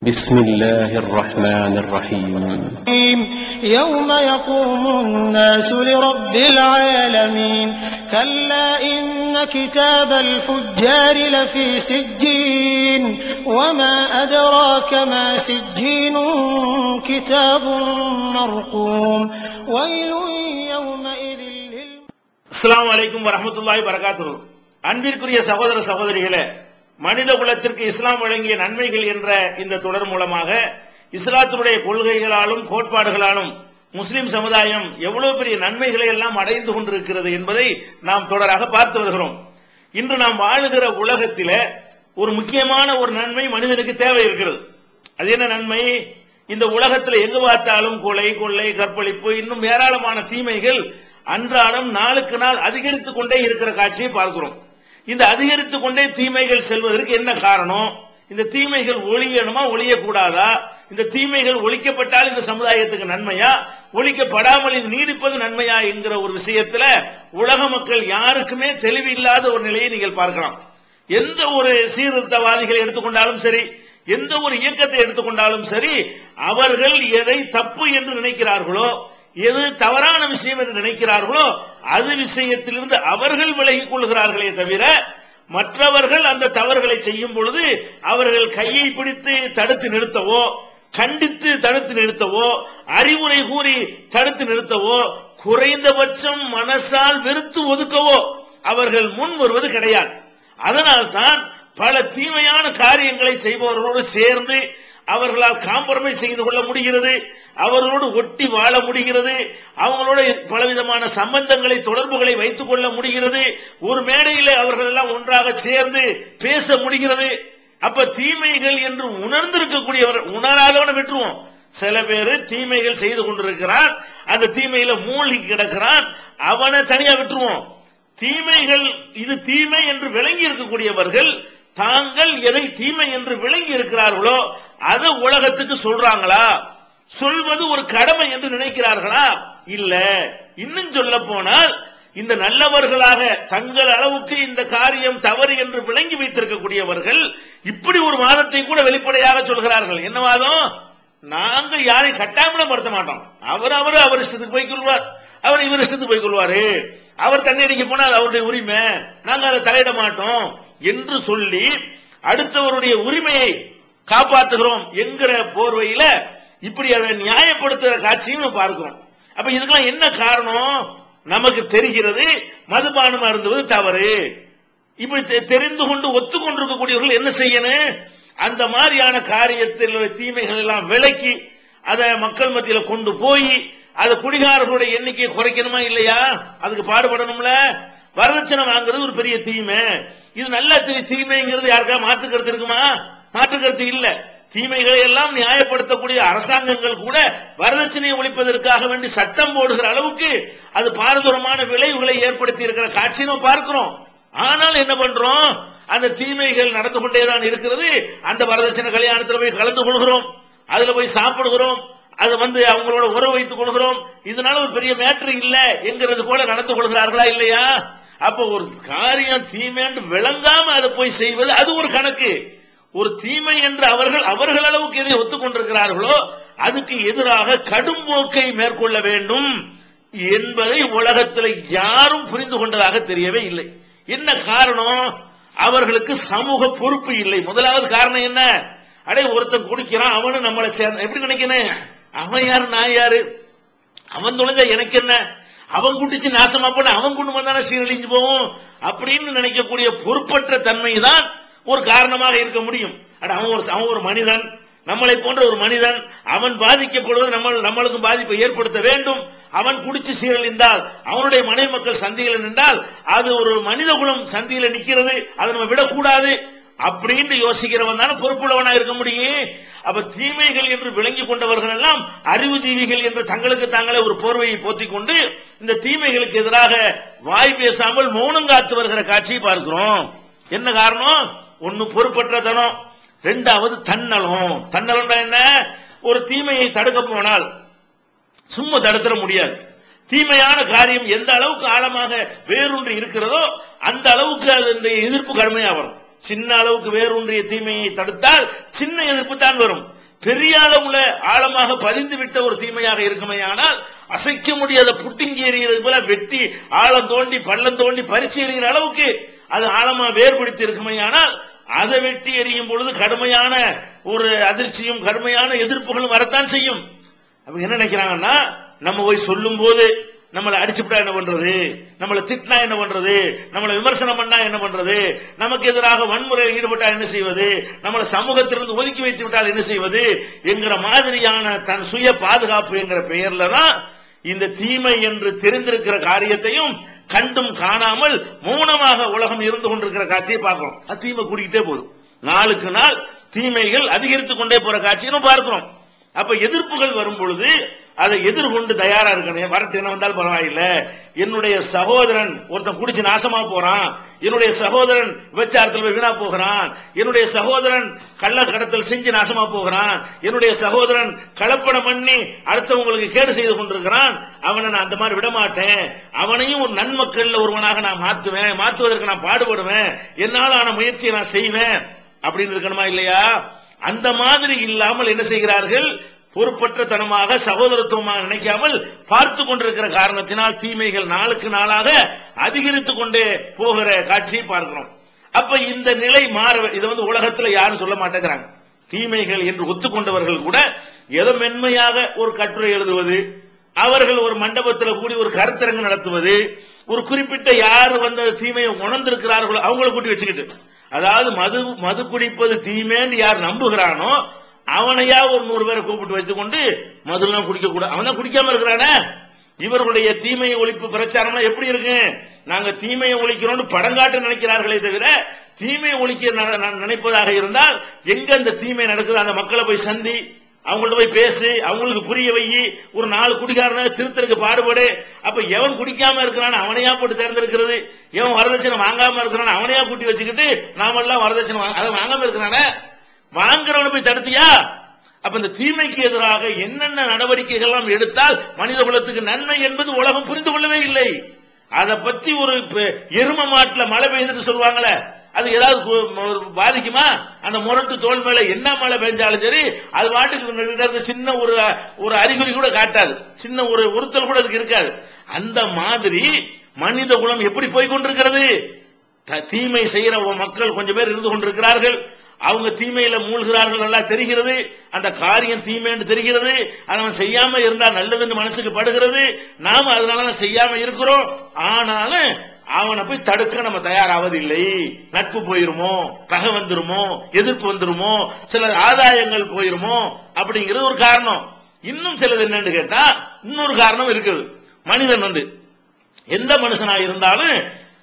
بسم الله الرحمن الرحيم يوم يقوم الناس لرب العالمين كلا إن كتاب الفجار لفي سجين وما أدراك ما سجين كتاب مرقوم ويل يومئذ لل அஸ்ஸலாமு அலைக்கும் வரஹ்மத்துல்லாஹி வரகாத்துஹு அன்பிற்குரிய சகோதர சகோதரிகளே மனித குலத்திற்கு இஸ்லாம் வழங்கிய நன்மைகள் என்ற இந்த தொடர் மூலமாக இஸ்லாத்தினுடைய கொள்கைகளாலும் கோட்பாடுகளாலும் முஸ்லிம் சமுதாயம் எவ்வளவு பெரிய நன்மைகளை எல்லாம் அடைந்து கொண்டிருக்கிறது என்பதை நாம் தொடராக பார்த்து வருகிறோம் இன்று நாம் வாழுகிற உலகத்திலே ஒரு முக்கியமான ஒரு நன்மை மனிதனுக்கு தேவை இருக்கிறது அது என்ன நன்மை இந்த உலகத்தில் எங்கு பார்த்தாலும் கொலை கொள்ளை கற்பழிப்பு இன்னும் ஏராளமான தீமைகள் அன்றாடம் நாளுக்கு நாள் அதிகரித்துக் கொண்டே இருக்கிற காட்சியை பார்க்கிறோம் இந்த அதிகரித்துக் கொண்டே தீமைகள் செல்வதற்கு என்ன காரணம் இந்த தீமைகள் ஒழியணுமா ஒழியக்கூடாதா இந்த தீமைகள் ஒழிக்கப்பட்டால் இந்த சமுதாயத்துக்கு நன்மையா ஒழிக்கப்படாமல் இது நீடிப்பது நன்மையா என்கிற ஒரு விஷயத்துல உலக மக்கள் யாருக்குமே தெளிவில்லாத ஒரு நிலையை நீங்கள் பார்க்கலாம் எந்த ஒரு சீர்திருத்தவாதிகளை எடுத்துக்கொண்டாலும் சரி எந்த ஒரு இயக்கத்தை எடுத்துக்கொண்டாலும் சரி அவர்கள் எதை தப்பு என்று நினைக்கிறார்களோ எது தவறான விஷயம் என்று நினைக்கிறார்களோ அது விஷயத்திலிருந்து அவர்கள் விலகிக் கொள்கிறார்களே தவிர மற்றவர்கள் அந்த தவறுகளை செய்யும் பொழுது அவர்கள் கையை பிடித்து தடுத்து நிறுத்தவோ கண்டித்து தடுத்து நிறுத்தவோ அறிவுரை கூறி தடுத்து நிறுத்தவோ குறைந்தபட்சம் மனசால் வெறுத்து ஒதுக்கவோ அவர்கள் முன் வருவது கிடையாது அதனால்தான் பல தீமையான காரியங்களை செய்பவர்களோடு சேர்ந்து அவர்களால் காம்பரமைஸ் செய்து கொள்ள முடிகிறது அவர்களோடு ஒட்டி வாழ முடிகிறது அவங்களோட பலவிதமான சம்பந்தங்களை தொடர்புகளை வைத்துக் கொள்ள முடிகிறது ஒரு மேடையில் அவர்கள் எல்லாம் ஒன்றாக சேர்ந்து பேச முடிகிறது அப்ப தீமைகள் என்று உணர்ந்திருக்கக்கூடியவர் உணராதவனை விட்டுருவோம் சில பேர் தீமைகள் செய்து கொண்டிருக்கிறான் அந்த தீமையில மூழ்கி கிடக்கிறான் அவனை தனியா விட்டுருவோம் தீமைகள் இது தீமை என்று விளங்கி இருக்கக்கூடியவர்கள் தாங்கள் எதை தீமை என்று விளங்கி இருக்கிறார்களோ அது உலகத்துக்கு சொல்றாங்களா சொல்வது ஒரு கடமை என்று நினைக்கிறார்களா இல்ல இன்னும் சொல்ல போனால் இந்த நல்லவர்களாக தங்கள் அளவுக்கு இந்த காரியம் தவறு என்று விளங்கி வைத்திருக்கக்கூடியவர்கள் இப்படி ஒரு வாதத்தை கூட வெளிப்படையாக சொல்கிறார்கள் என்ன வாதம் நாங்க யாரையும் கட்டாமலப்படுத்த மாட்டோம் அவர் அவர் அவர் இஷ்டத்துக்கு போய் கொள்வார் அவர் இவர் இஷ்டத்துக்கு போய் கொள்வாரு அவர் தண்ணி அடிக்க போனா அது அவருடைய உரிமை நாங்க அதை தலையிட மாட்டோம் என்று சொல்லி அடுத்தவருடைய உரிமையை காப்பாத்துகிறோம் என்கிற போர்வையில இப்படி அதை நியாயப்படுத்துகிற காட்சியும் பார்க்கிறோம் அப்ப இதுக்கெல்லாம் என்ன காரணம் நமக்கு தெரிகிறது மதுபானம் அருந்துவது தவறு இப்படி தெ- தெரிந்து கொண்டு ஒத்துக்கொண்டிருக்கக்கூடியவர்கள் என்ன செய்யணும் அந்த மாதிரியான காரியத்தில் உள்ள தீமைகள் எல்லாம் விலக்கி அதை மக்கள் மத்தியில கொண்டு போய் அது குடிகாரர்களுடைய எண்ணிக்கையை குறைக்கணுமா இல்லையா அதுக்கு பாடுபடணும்ல வரதட்சணை வாங்குறது ஒரு பெரிய தீமை இது நல்ல தீ- தீமைங்கிறது யாருக்கா மாற்று கருத்து இருக்குமா மாற்று கருத்து இல்ல தீமைகளை எல்லாம் நியாயப்படுத்தக்கூடிய அரசாங்கங்கள் கூட வரதட்சணையை ஒழிப்பதற்காக வேண்டி சட்டம் போடுகிற அளவுக்கு அது பாரதூரமான விளைவுகளை ஏற்படுத்தி இருக்கிற காட்சி நம்ம பார்க்கிறோம் ஆனால் என்ன பண்றோம் அந்த தீமைகள் நடந்து கொண்டேதான் இருக்கிறது அந்த வரதட்சணை கல்யாணத்துல போய் கலந்து கொள்கிறோம் அதுல போய் சாப்பிடுகிறோம் அது வந்து அவங்களோட உறவு வைத்துக் கொள்கிறோம் இதனால ஒரு பெரிய மேட்ரு இல்ல என்கிறது போல நடந்து கொள்கிறார்களா இல்லையா அப்ப ஒரு காரியம் தீமைன்னு விளங்காம அதை போய் செய்வது அது ஒரு கணக்கு ஒரு தீமை என்று அவர்கள் அவர்கள் அளவுக்கு எதை ஒத்துக்கொண்டிருக்கிறார்களோ அதுக்கு எதிராக கடும் போக்கை மேற்கொள்ள வேண்டும் என்பதை உலகத்தில் யாரும் புரிந்து கொண்டதாக தெரியவே இல்லை என்ன காரணம் அவர்களுக்கு சமூக பொறுப்பு இல்லை முதலாவது காரணம் என்ன அடே ஒருத்தன் குடிக்கிறான் அவனும் நம்மளை சேர்ந்த எப்படி நினைக்கிறேன் அவன் யாரு நான் யாரு அவன் தொலைஞ்சா எனக்கு என்ன அவன் குடிச்சு நாசமா போன அவன் குடும்பம் தானே சீரழிஞ்சு போகும் அப்படின்னு நினைக்கக்கூடிய பொறுப்பற்ற தன்மை தான் ஒரு காரணமாக இருக்க முடியும் அட அவன் ஒரு அவன் ஒரு மனிதன் நம்மளை போன்ற ஒரு மனிதன் அவன் பாதிக்கப்படுவது நம்ம நம்மளுக்கு பாதிப்பை ஏற்படுத்த வேண்டும் அவன் குடிச்சு சீரழிந்தால் அவனுடைய மனை மக்கள் சந்தியில் நின்றால் அது ஒரு மனித குலம் சந்தியில நிக்கிறது அதை நம்ம விடக்கூடாது அப்படின்னு யோசிக்கிறவன் தானே பொறுப்புள்ளவனா இருக்க முடியும் அப்ப தீமைகள் என்று விளங்கி கொண்டவர்கள் எல்லாம் அறிவுஜீவிகள் என்று தங்களுக்கு தாங்களே ஒரு போர்வையை போத்திக் கொண்டு இந்த தீமைகளுக்கு எதிராக வாய் பேசாமல் மௌனம் காத்து வருகிற காட்சியை பார்க்கிறோம் என்ன காரணம் ஒன்னு பொறுப்பற்ற தனம் ரெண்டாவது தன்னலம் தன்னலம் என்ன ஒரு தீமையை தடுக்க போனால் சும்மா தடுத்துட முடியாது தீமையான காரியம் எந்த அளவுக்கு ஆழமாக வேரூன்றி இருக்கிறதோ அந்த அளவுக்கு அதனுடைய எதிர்ப்பு கடுமையா வரும் சின்ன அளவுக்கு வேரூன்றிய தீமையை தடுத்தால் சின்ன எதிர்ப்பு தான் வரும் பெரிய அளவுல ஆழமாக பதிந்து விட்ட ஒரு தீமையாக இருக்குமே ஆனால் அசைக்க முடியாத புட்டிங்கி எறிகிறது போல வெட்டி ஆழம் தோண்டி பள்ளம் தோண்டி பறிச்சு எறிகிற அளவுக்கு அது ஆழமா வேர்பிடித்து இருக்குமே ஆனால் அதை வெட்டி எறியும் பொழுது கடுமையான ஒரு அதிர்ச்சியும் கடுமையான எதிர்ப்புகளும் வரத்தான் செய்யும் அப்ப என்ன நினைக்கிறாங்கன்னா நம்ம போய் சொல்லும் போது நம்மளை அடிச்சுட்டா என்ன பண்றது நம்மளை திட்டினா என்ன பண்றது நம்மளை விமர்சனம் பண்ணா என்ன பண்றது நமக்கு எதிராக வன்முறையில் ஈடுபட்டா என்ன செய்வது நம்மளை சமூகத்திலிருந்து ஒதுக்கி வைத்து விட்டால் என்ன செய்வது என்கிற மாதிரியான தன் சுய பாதுகாப்பு என்கிற பெயர்ல தான் இந்த தீமை என்று தெரிந்திருக்கிற காரியத்தையும் கண்டும் காணாமல் மௌனமாக உலகம் இருந்து கொண்டிருக்கிற காட்சியை பார்க்கிறோம் அது தீமை கூடிக்கிட்டே போகுது நாளுக்கு நாள் தீமைகள் அதிகரித்துக் கொண்டே போற காட்சியை நம்ம பார்க்கிறோம் அப்ப எதிர்ப்புகள் வரும் பொழுது அதை எதிர்கொண்டு தயாரா இருக்கணும் வரட்டு என்ன வந்தாலும் பரவாயில்ல என்னுடைய சகோதரன் ஒருத்தன் குடிச்சு நாசமா போறான் என்னுடைய சகோதரன் விபச்சாரத்தில் போய் வீணா போகிறான் என்னுடைய சகோதரன் கள்ள கடத்தல் செஞ்சு நாசமா போகிறான் என்னுடைய சகோதரன் கலப்படம் பண்ணி அடுத்தவங்களுக்கு கேடு செய்து கொண்டிருக்கிறான் அவனை நான் அந்த மாதிரி விட மாட்டேன் அவனையும் ஒரு நன்மக்கள்ல ஒருவனாக நான் மாத்துவேன் மாற்றுவதற்கு நான் பாடுபடுவேன் என்னால் ஆன முயற்சியை நான் செய்வேன் அப்படின்னு இருக்கணுமா இல்லையா அந்த மாதிரி இல்லாமல் என்ன செய்கிறார்கள் பொறுப்பற்ற தனமாக சகோதரத்துவமாக நினைக்காமல் பார்த்து கொண்டிருக்கிற காரணத்தினால் தீமைகள் நாளுக்கு நாளாக அதிகரித்துக் கொண்டே போகிற காட்சியை பார்க்கிறோம் அப்ப இந்த நிலை மாற இதை வந்து உலகத்துல யாரும் சொல்ல மாட்டேங்கிறாங்க தீமைகள் என்று ஒத்துக்கொண்டவர்கள் கூட ஏதோ மென்மையாக ஒரு கட்டுரை எழுதுவது அவர்கள் ஒரு மண்டபத்தில் கூடி ஒரு கருத்தரங்கு நடத்துவது ஒரு குறிப்பிட்ட யார் வந்த தீமையை உணர்ந்திருக்கிறார்களோ அவங்கள கூட்டி வச்சுக்கிட்டு அதாவது மது மது குடிப்பது தீமைன்னு யார் நம்புகிறானோ அவனையா ஒரு நூறு பேரை கூப்பிட்டு வச்சுக்கொண்டு மதுலாம் குடிக்க கூட அவன் தான் குடிக்காம இருக்கிறானே இவர்களுடைய தீமையை ஒழிப்பு பிரச்சாரம்லாம் எப்படி இருக்கு நாங்க தீமையை ஒழிக்கிறோம்னு படங்காட்ட நினைக்கிறார்களே தவிர தீமையை ஒழிக்க ந- ந- நினைப்பதாக இருந்தால் எங்க அந்த தீமை நடக்குது அந்த மக்களை போய் சந்தி அவங்கள்ட்ட போய் பேசு அவங்களுக்கு புரிய வை ஒரு நாலு குடிகாரனை திருத்தருக்கு பாடுபடு அப்ப எவன் குடிக்காம இருக்கிறான் அவனையா போட்டு தேர்ந்தெடுக்கிறது எவன் வரதட்சணை வாங்காம இருக்கிறான் அவனையா கூட்டி வச்சுக்கிட்டு நாமெல்லாம் வரதட்சணை வாங்க- அதை வாங்காம இருக்கிறானே வாங்குறவனை போய் தடுத்தியா அப்ப இந்த தீமைக்கு எதிராக என்னென்ன நடவடிக்கைகள் எல்லாம் எடுத்தால் மனித குலத்துக்கு நன்மை என்பது உலகம் புரிந்து கொள்ளவே இல்லை அதை பத்தி ஒரு ப- எரும மாட்டுல மழை பெய்யுதுன்னு சொல்லுவாங்களே அது ஏதாவது கு- ஒரு பாதிக்குமா அந்த முரட்டு தோல் மேல என்ன மழை பெஞ்சாலும் சரி அது பாட்டுக்கு நின்னுட்டு இருந்து சின்ன ஒரு ஒரு அறிகுறி கூட காட்டாது சின்ன ஒரு உறுத்தல் கூட அதுக்கு இருக்காது அந்த மாதிரி மனித குலம் எப்படி போய் கொண்டிருக்கிறது த- தீமை செய்யற மக்கள் கொஞ்சம் பேர் இருந்து கொண்டிருக்கிறார்கள் அவங்க தீமையில மூழ்கிறார்கள் நல்லா தெரிகிறது அந்த காரியம் தீமைன்னு தெரிகிறது அதை அவன் செய்யாம இருந்தா நல்லதுன்னு மனசுக்கு படுகிறது நாம அதனால செய்யாம இருக்கிறோம் ஆனாலும் அவனை போய் தடுக்க நம்ம தயாராவதில்லை நட்பு போயிருமோ பகை வந்துருமோ எதிர்ப்பு வந்துருமோ சில ஆதாயங்கள் போயிருமோ அப்படிங்கிறது ஒரு காரணம் இன்னும் சிலது என்னன்னு கேட்டா இன்னொரு காரணம் இருக்குது மனிதன் வந்து எந்த மனுஷனா இருந்தாலும்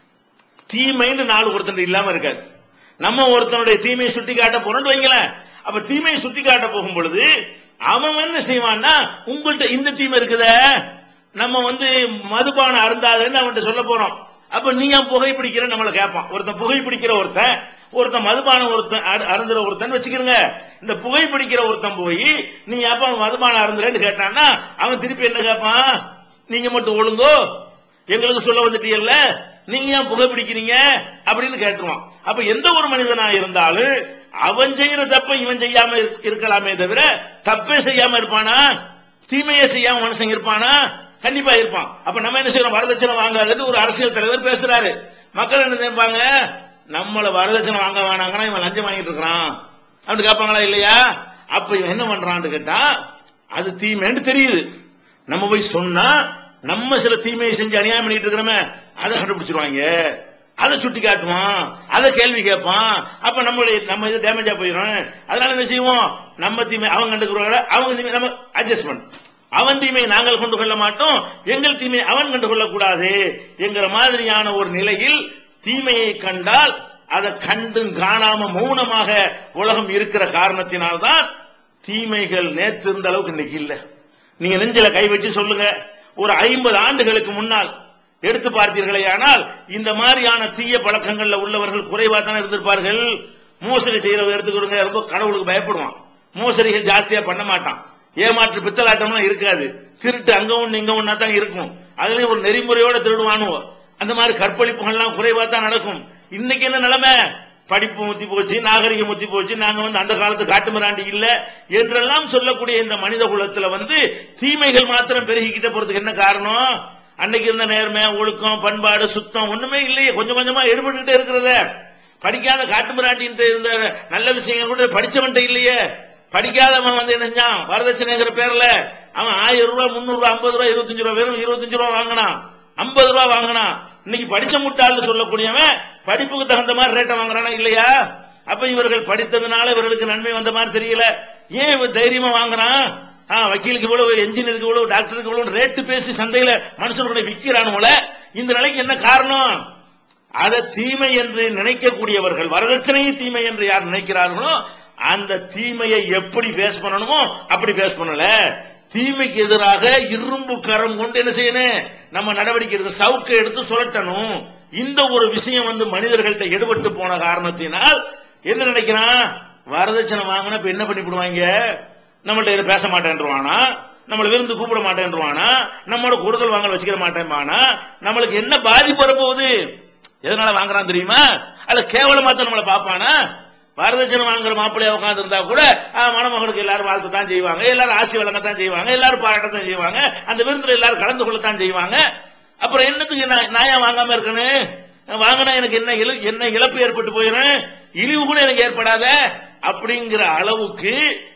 தீமைன்னு நாலு ஒருத்தன் இல்லாம இருக்காது நம்ம ஒருத்தனுடைய தீமையை சுட்டி காட்ட போறோம்னு வைங்களேன் அப்ப தீமையை சுட்டி காட்ட போகும் பொழுது அவன் என்ன செய்வான்னா உங்கள்ட்ட இந்த தீமை இருக்குதே நம்ம வந்து மதுபானம் அருந்தாதுன்னு அவன்கிட்ட சொல்ல போறோம் அப்ப நீ ஏன் புகைப்பிடிக்கிற நம்மள கேட்பான் ஒருத்தன் புகைப்பிடிக்கிற ஒருத்தன் ஒருத்தன் மதுபானம் ஒருத்தன் அரு- அருந்துற ஒருத்தன் வச்சுக்கிறங்க இந்த புகைப்பிடிக்கிற ஒருத்தன் போய் நீ அப்ப மதுபானம் அருந்துறேன்னு கேட்டான்னா அவன் திருப்பி என்ன கேட்பான் நீங்க மட்டும் ஒழுங்கோ எங்களுக்கு சொல்ல வந்துட்டீங்கல்ல நீங்க ஏன் புகைப்பிடிக்கிறீங்க அப்படின்னு கேட்டுருவான் அப்ப எந்த ஒரு மனிதனா இருந்தாலும் அவன் செய்யற தப்ப இவன் செய்யாம இருக்க- இருக்கலாமே தவிர தப்பே செய்யாம இருப்பானா தீமையே செய்யாம மனுஷன் இருப்பானா கண்டிப்பா இருப்பான் அப்ப நம்ம என்ன செய்யறோம் வரதட்சணை வாங்காதுன்னு ஒரு அரசியல் தலைவர் பேசுறாரு மக்கள் என்ன நினைப்பாங்க நம்மள வரதட்சணை வாங்க வேணாங்கன்னா இவன் லஞ்சம் வாங்கிட்டு இருக்கிறான் அப்படின்னு கேட்பாங்களா இல்லையா அப்ப இவன் என்ன பண்றான்னு கேட்டா அது தீமைன்னு தெரியுது நம்ம போய் சொன்னா நம்ம சில தீமையை செஞ்சு அநியாயம் பண்ணிட்டு இருக்கிறோமே அதை கண்டுபிடிச்சிருவாங்க அதை சுட்டி காட்டுவான் அதை கேள்வி கேட்பான் அப்ப நம்மளுடைய நம்ம இது டேமேஜா போயிடும் அதனால என்ன செய்வோம் நம்ம தீமை அவன் கண்டுக்கிறோம் அவங்க தீமை நம்ம அட்ஜஸ்ட்மெண்ட் அவன் தீமையை நாங்கள் கொண்டு கொள்ள மாட்டோம் எங்கள் தீமையை அவன் கண்டு கொள்ளக்கூடாது என்கிற மாதிரியான ஒரு நிலையில் தீமையை கண்டால் அதை கண்டும் காணாம மௌனமாக உலகம் இருக்கிற காரணத்தினால்தான் தீமைகள் நேற்று இருந்த அளவுக்கு இன்னைக்கு இல்ல நீங்க நெஞ்சில கை வச்சு சொல்லுங்க ஒரு ஐம்பது ஆண்டுகளுக்கு முன்னால் எடுத்து பார்த்தீர்களே ஆனால் இந்த மாதிரியான தீய பழக்கங்கள்ல உள்ளவர்கள் குறைவா தானே இருந்திருப்பார்கள் மோசடி செய்யறவங்க எடுத்துக்கிடுங்க ரொம்ப கடவுளுக்கு பயப்படுவான் மோசடிகள் ஜாஸ்தியா பண்ண மாட்டான் ஏமாற்று பித்தலாட்டம்லாம் இருக்காது திருட்டு அங்க ஒண்ணு இங்க ஒண்ணா தான் இருக்கும் அதுலயும் ஒரு நெறிமுறையோட திருடுவானுவோ அந்த மாதிரி கற்பழிப்புகள்லாம் குறைவா தான் நடக்கும் இன்னைக்கு என்ன நிலைமை படிப்பு முத்தி போச்சு நாகரிகம் முத்தி போச்சு நாங்க வந்து அந்த காலத்து காட்டு மிராண்டி இல்ல என்றெல்லாம் சொல்லக்கூடிய இந்த மனித குலத்துல வந்து தீமைகள் மாத்திரம் பெருகிக்கிட்ட போறதுக்கு என்ன காரணம் அன்னைக்கு இருந்த நேர்மை ஒழுக்கம் பண்பாடு சுத்தம் ஒண்ணுமே இல்லையே கொஞ்சம் கொஞ்சமா ஏற்பட்டுக்கிட்டே இருக்கிறத படிக்காத காட்டு மிராண்டின்ட்டு இருந்த நல்ல விஷயங்கள் கூட படிச்சவன்ட்ட இல்லையே படிக்காதவன் வந்து என்ன செஞ்சான் வரதட்சணைங்கிற பேர்ல அவன் ஆயிரம் ரூபாய் முந்நூறு ரூபாய் ஐம்பது ரூபாய் இருபத்தஞ்சு ரூபாய் வெறும் இருபத்தஞ்சு ரூபாய் வாங்கினான் ஐம்பது ரூபாய் வாங்கினான் இன்னைக்கு படிச்ச முட்டாள்னு சொல்லக்கூடியவன் படிப்புக்கு தகுந்த மாதிரி ரேட்டை வாங்குறானா இல்லையா அப்ப இவர்கள் படித்ததுனால இவர்களுக்கு நன்மை வந்த மாதிரி தெரியல ஏன் இவன் தைரியமா வாங்குறான் ஆ, வக்கீலுக்கு இவ்வளவு என்ஜினியருக்கு இவ்வளவு டாக்டருக்கு இவ்வளவு ரேட்டு பேசி சந்தையில மனுஷனுடைய விக்கிறானுல இந்த நிலைக்கு என்ன காரணம் அதை தீமை என்று நினைக்கக்கூடியவர்கள் வரதட்சணையை தீமை என்று யார் நினைக்கிறார்களோ அந்த தீமையை எப்படி ஃபேஸ் பண்ணணுமோ அப்படி ஃபேஸ் பண்ணல தீமைக்கு எதிராக இரும்பு கரம் கொண்டு என்ன செய்யணும் நம்ம நடவடிக்கை எடுக்க சவுக்கை எடுத்து சுரட்டணும் இந்த ஒரு விஷயம் வந்து மனிதர்கள்ட்ட எடுபட்டு போன காரணத்தினால் என்ன நினைக்கிறான் வரதட்சணை வாங்கினா இப்ப என்ன பண்ணிவிடுவாங்க நம்மள்ட்ட இதை பேச மாட்டேன்ருவானா நம்மள விருந்து கூப்பிட மாட்டேன்ருவானா நம்மளோட கொடுக்கல் வாங்கல் வச்சுக்கிற மாட்டேன்பானா நம்மளுக்கு என்ன பாதிப்பு வரப்போகுது எதனால வாங்குறான் தெரியுமா அல்ல கேவலமா தான் நம்மளை பாப்பானா வரதட்சணை வாங்குற மாப்பிள்ளைய உட்கார்ந்து இருந்தா கூட ஆ, மணமகனுக்கு எல்லாரும் வாழ்த்து தான் செய்வாங்க எல்லாரும் ஆசி வழங்கத்தான் செய்வாங்க எல்லாரும் பாராட்டத்தான் செய்வாங்க அந்த விருந்துல எல்லாரும் கலந்து கொள்ளத்தான் செய்வாங்க அப்புறம் என்னத்துக்கு நான் நான் ஏன் வாங்காம இருக்கணும் வாங்கினா எனக்கு என்ன இழு- என்ன இழப்பு ஏற்பட்டு போயிடும் இழிவு கூட எனக்கு ஏற்படாத அப்படிங்கிற அளவுக்கு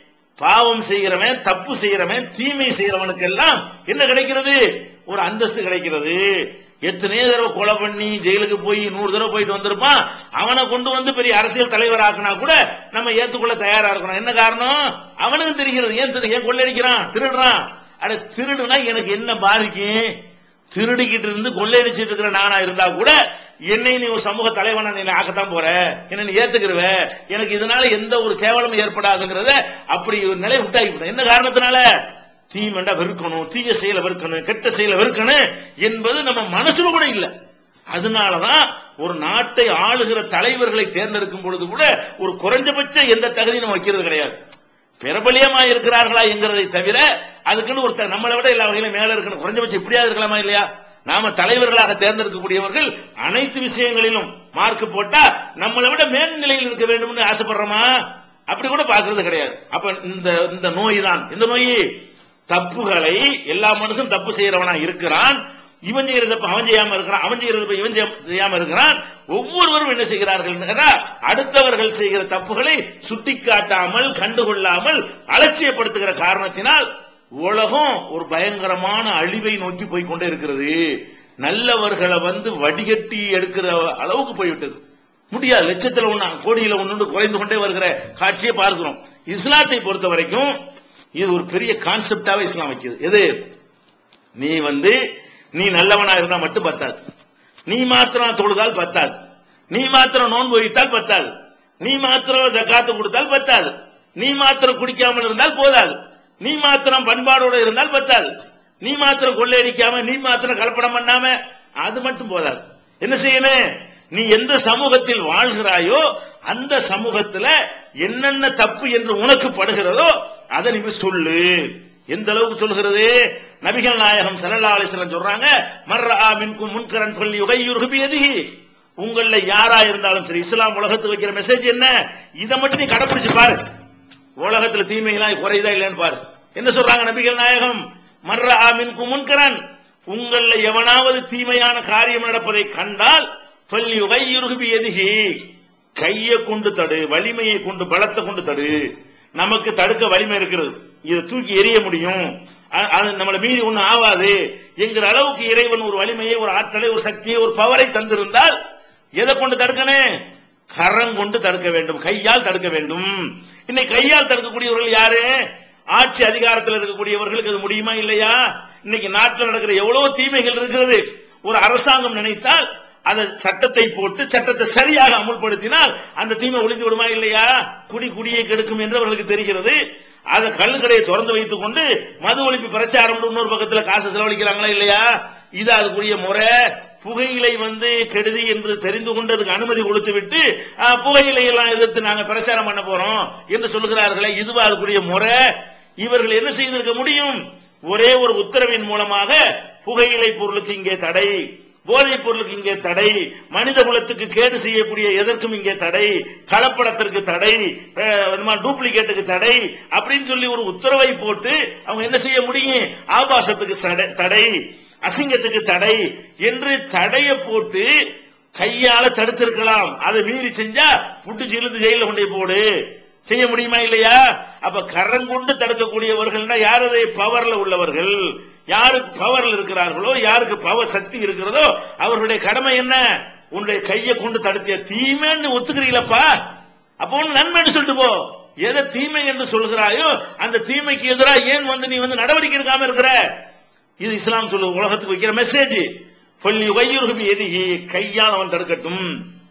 பாவம் செய்கிறவன் தப்பு செய்கிறவன் தீமை செய்கிறவனுக்கு எல்லாம் என்ன கிடைக்கிறது ஒரு அந்தஸ்து கிடைக்கிறது எத்தனையோ தடவை கொலை பண்ணி ஜெயிலுக்கு போய் நூறு தடவை போயிட்டு வந்திருப்பான் அவனை கொண்டு வந்து பெரிய அரசியல் தலைவர் ஆக்குனா கூட நம்ம ஏத்துக்கொள்ள தயாரா இருக்கணும் என்ன காரணம் அவனுக்கு தெரிகிறது ஏன் திரு- ஏன் கொள்ளையடிக்கிறான் திருடுறான் அட திருடுனா எனக்கு என்ன பாதிக்கும் திருடிக்கிட்டு இருந்து கொள்ளையடிச்சிட்டு இருக்கிற நானா இருந்தா கூட என்னை நீ ஒரு சமூக தலைவனா நீ ஆக்கத்தான் போற என்ன நீ ஏத்துக்கிருவ எனக்கு இதனால எந்த ஒரு கேவலமும் ஏற்படாதுங்கிறத அப்படி ஒரு நிலை உண்டாக்கி என்ன காரணத்தினால தீமெண்டா வெறுக்கணும் தீய செயலை வெறுக்கணும் கெட்ட செயலை வெறுக்கணும் என்பது நம்ம மனசுல கூட இல்ல அதனாலதான் ஒரு நாட்டை ஆளுகிற தலைவர்களை தேர்ந்தெடுக்கும் பொழுது கூட ஒரு குறைஞ்சபட்ச எந்த தகுதியும் நம்ம வைக்கிறது கிடையாது பிரபலியமா இருக்கிறார்களா என்கிறதை தவிர அதுக்குன்னு ஒரு த- நம்மளை விட எல்லா வகையிலும் மேல இருக்கணும் குறைஞ்சபட்சம் இப்படியாவது இருக்கலாமா இல்லையா நாம தலைவர்களாக தேர்ந்தெடுக்கக்கூடியவர்கள் அனைத்து விஷயங்களிலும் மார்க் போட்டா நம்மளை விட மேல்நிலையில் இருக்க வேண்டும்னு ஆசைப்படுறோமா அப்படி கூட பார்க்கிறது கிடையாது அப்ப இந்த இந்த நோய் தான் இந்த நோய் தப்புகளை எல்லா மனுஷன் தப்பு செய்யறவனா இருக்கிறான் இவன் செய்யற தப்பு அவன் செய்யாம இருக்கிறான் அவன் செய்யற தப்பு இவன் செய்ய- செய்யாம இருக்கிறான் ஒவ்வொருவரும் என்ன செய்கிறார்கள் என்றா, அடுத்தவர்கள் செய்கிற தப்புகளை சுட்டிக்காட்டாமல் கண்டுகொள்ளாமல் அலட்சியப்படுத்துகிற காரணத்தினால் உலகம் ஒரு பயங்கரமான அழிவை நோக்கி போய் கொண்டே இருக்கிறது நல்லவர்களை வந்து வடிகட்டி எடுக்கிற அளவுக்கு போய்விட்டது முடியாது லட்சத்துல ஒண்ணு கோடியில ஒண்ணு குறைந்து கொண்டே வருகிற காட்சியை பார்க்கிறோம் இஸ்லாத்தை பொறுத்த வரைக்கும் இது ஒரு பெரிய கான்செப்டாவே இஸ்லாம் வைக்குது எது நீ வந்து நீ நல்லவனா இருந்தா மட்டும் பத்தாது நீ மாத்திரம் தொழுதால் பத்தாது நீ மாத்திரம் நோன்பு வைத்தால் பத்தாது நீ மாத்திரம் ஜக்காத்து கொடுத்தால் பத்தாது நீ மாத்திரம் குடிக்காமல் இருந்தால் போதாது நீ மாத்திரம் பண்பாடோட இருந்தால் பத்தாது நீ மாத்திரம் கொள்ளையடிக்காம நீ மாத்திரம் கலப்படம் பண்ணாம அது மட்டும் போதாது என்ன செய்யணும் நீ எந்த சமூகத்தில் வாழ்கிறாயோ அந்த சமூகத்துல என்னென்ன தப்பு என்று உனக்கு படுகிறதோ அதை நீ போய் சொல்லு எந்த அளவுக்கு சொல்கிறது நபிகள் நாயகம் ஸல்லல்லாஹு அலைஹி வஸல்லம் சொல்றாங்க மர்ரா மின்கும் முன்கரன் சொல்லி யுகையுரு பியதிஹி உங்கள யாரா இருந்தாலும் சரி இஸ்லாம் உலகத்துக்கு வைக்கிற மெசேஜ் என்ன இதை மட்டும் நீ கடைபிடிச்சு பாரு உலகத்துல தீமைகளாம் குறையுதா இல்லைன்னு பாரு என்ன சொல்றாங்க நபிகள் நாயகம் மர்ரா மின்கும் முன்கரன் உங்கள எவனாவது தீமையான காரியம் நடப்பதை கண்டால் சொல்லி யுகையுரு பியதிஹி கையை கொண்டு தடு வலிமையை கொண்டு பலத்தை கொண்டு தடு நமக்கு தடுக்க வலிமை இருக்கிறது இதை தூக்கி எறிய முடியும் அ- அது நம்மளை மீறி ஒண்ணும் ஆகாது என்கிற அளவுக்கு இறைவன் ஒரு வலிமையை ஒரு ஆற்றலை ஒரு சக்தியை ஒரு பவரை தந்திருந்தால் எதை கொண்டு தடுக்கணும் கரம் கொண்டு தடுக்க வேண்டும் கையால் தடுக்க வேண்டும் இன்னைக்கு கையால் தடுக்கக்கூடியவர்கள் யாரு ஆட்சி அதிகாரத்தில் இருக்கக்கூடியவர்களுக்கு அது முடியுமா இல்லையா இன்னைக்கு நாட்டில் நடக்கிற எவ்வளவு தீமைகள் இருக்கிறது ஒரு அரசாங்கம் நினைத்தால் அந்த சட்டத்தை போட்டு சட்டத்தை சரியாக அமுல்படுத்தினால் அந்த தீமை ஒழித்து விடுமா இல்லையா குடி குடியை கெடுக்கும் என்று அவர்களுக்கு தெரிகிறது அதை கள்ளுக்கடையை திறந்து வைத்துக் கொண்டு மது ஒழிப்பு பிரச்சாரம் இன்னொரு பக்கத்துல காசு செலவழிக்கிறாங்களா இல்லையா இது அதுக்குரிய முறை புகையிலை வந்து கெடுதி என்று தெரிந்து கொண்டு அதுக்கு அனுமதி கொடுத்து விட்டு ஆ, புகையிலை எல்லாம் எதிர்த்து நாங்க பிரச்சாரம் பண்ண போறோம் என்று சொல்லுகிறார்களே இதுவா அதுக்குரிய முறை இவர்கள் என்ன செய்திருக்க முடியும் ஒரே ஒரு உத்தரவின் மூலமாக புகையிலை பொருளுக்கு இங்கே தடை போதைப் பொருளுக்கு இங்கே தடை மனித குலத்துக்கு கேடு செய்யக்கூடிய எதற்கும் இங்கே தடை கலப்படத்திற்கு தடை டூப்ளிகேட்டுக்கு தடை அப்படின்னு சொல்லி ஒரு உத்தரவை போட்டு அவங்க என்ன செய்ய முடியும் ஆபாசத்துக்கு சடை- தடை அசிங்கத்துக்கு தடை என்று தடையை போட்டு கையால தடுத்திருக்கலாம் அதை மீறி செஞ்சா புட்டு இழுத்து ஜெயில கொண்டே போடு செய்ய முடியுமா இல்லையா அப்ப கரங்கொண்டு தடுக்கக்கூடியவர்கள்னா யாருடைய பவர்ல உள்ளவர்கள் யாருக்கு பவர்ல இருக்கிறார்களோ யாருக்கு பவர் சக்தி இருக்கிறதோ அவர்களுடைய கடமை என்ன உன்னுடைய கையை கொண்டு தடுத்திய தீமைன்னு ஒத்துக்கிறீங்களப்பா அப்போ உன் நன்மைன்னு சொல்லிட்டு போ எதை தீமை என்று சொல்கிறாயோ அந்த தீமைக்கு எதிராக ஏன் வந்து நீ வந்து நடவடிக்கை எடுக்காம இருக்கிற இது இஸ்லாம் சொல்லுது உலகத்துக்கு வைக்கிற மெசேஜ் சொல்லி வையுருகி எதிகி கையால் அவன் தடுக்கட்டும்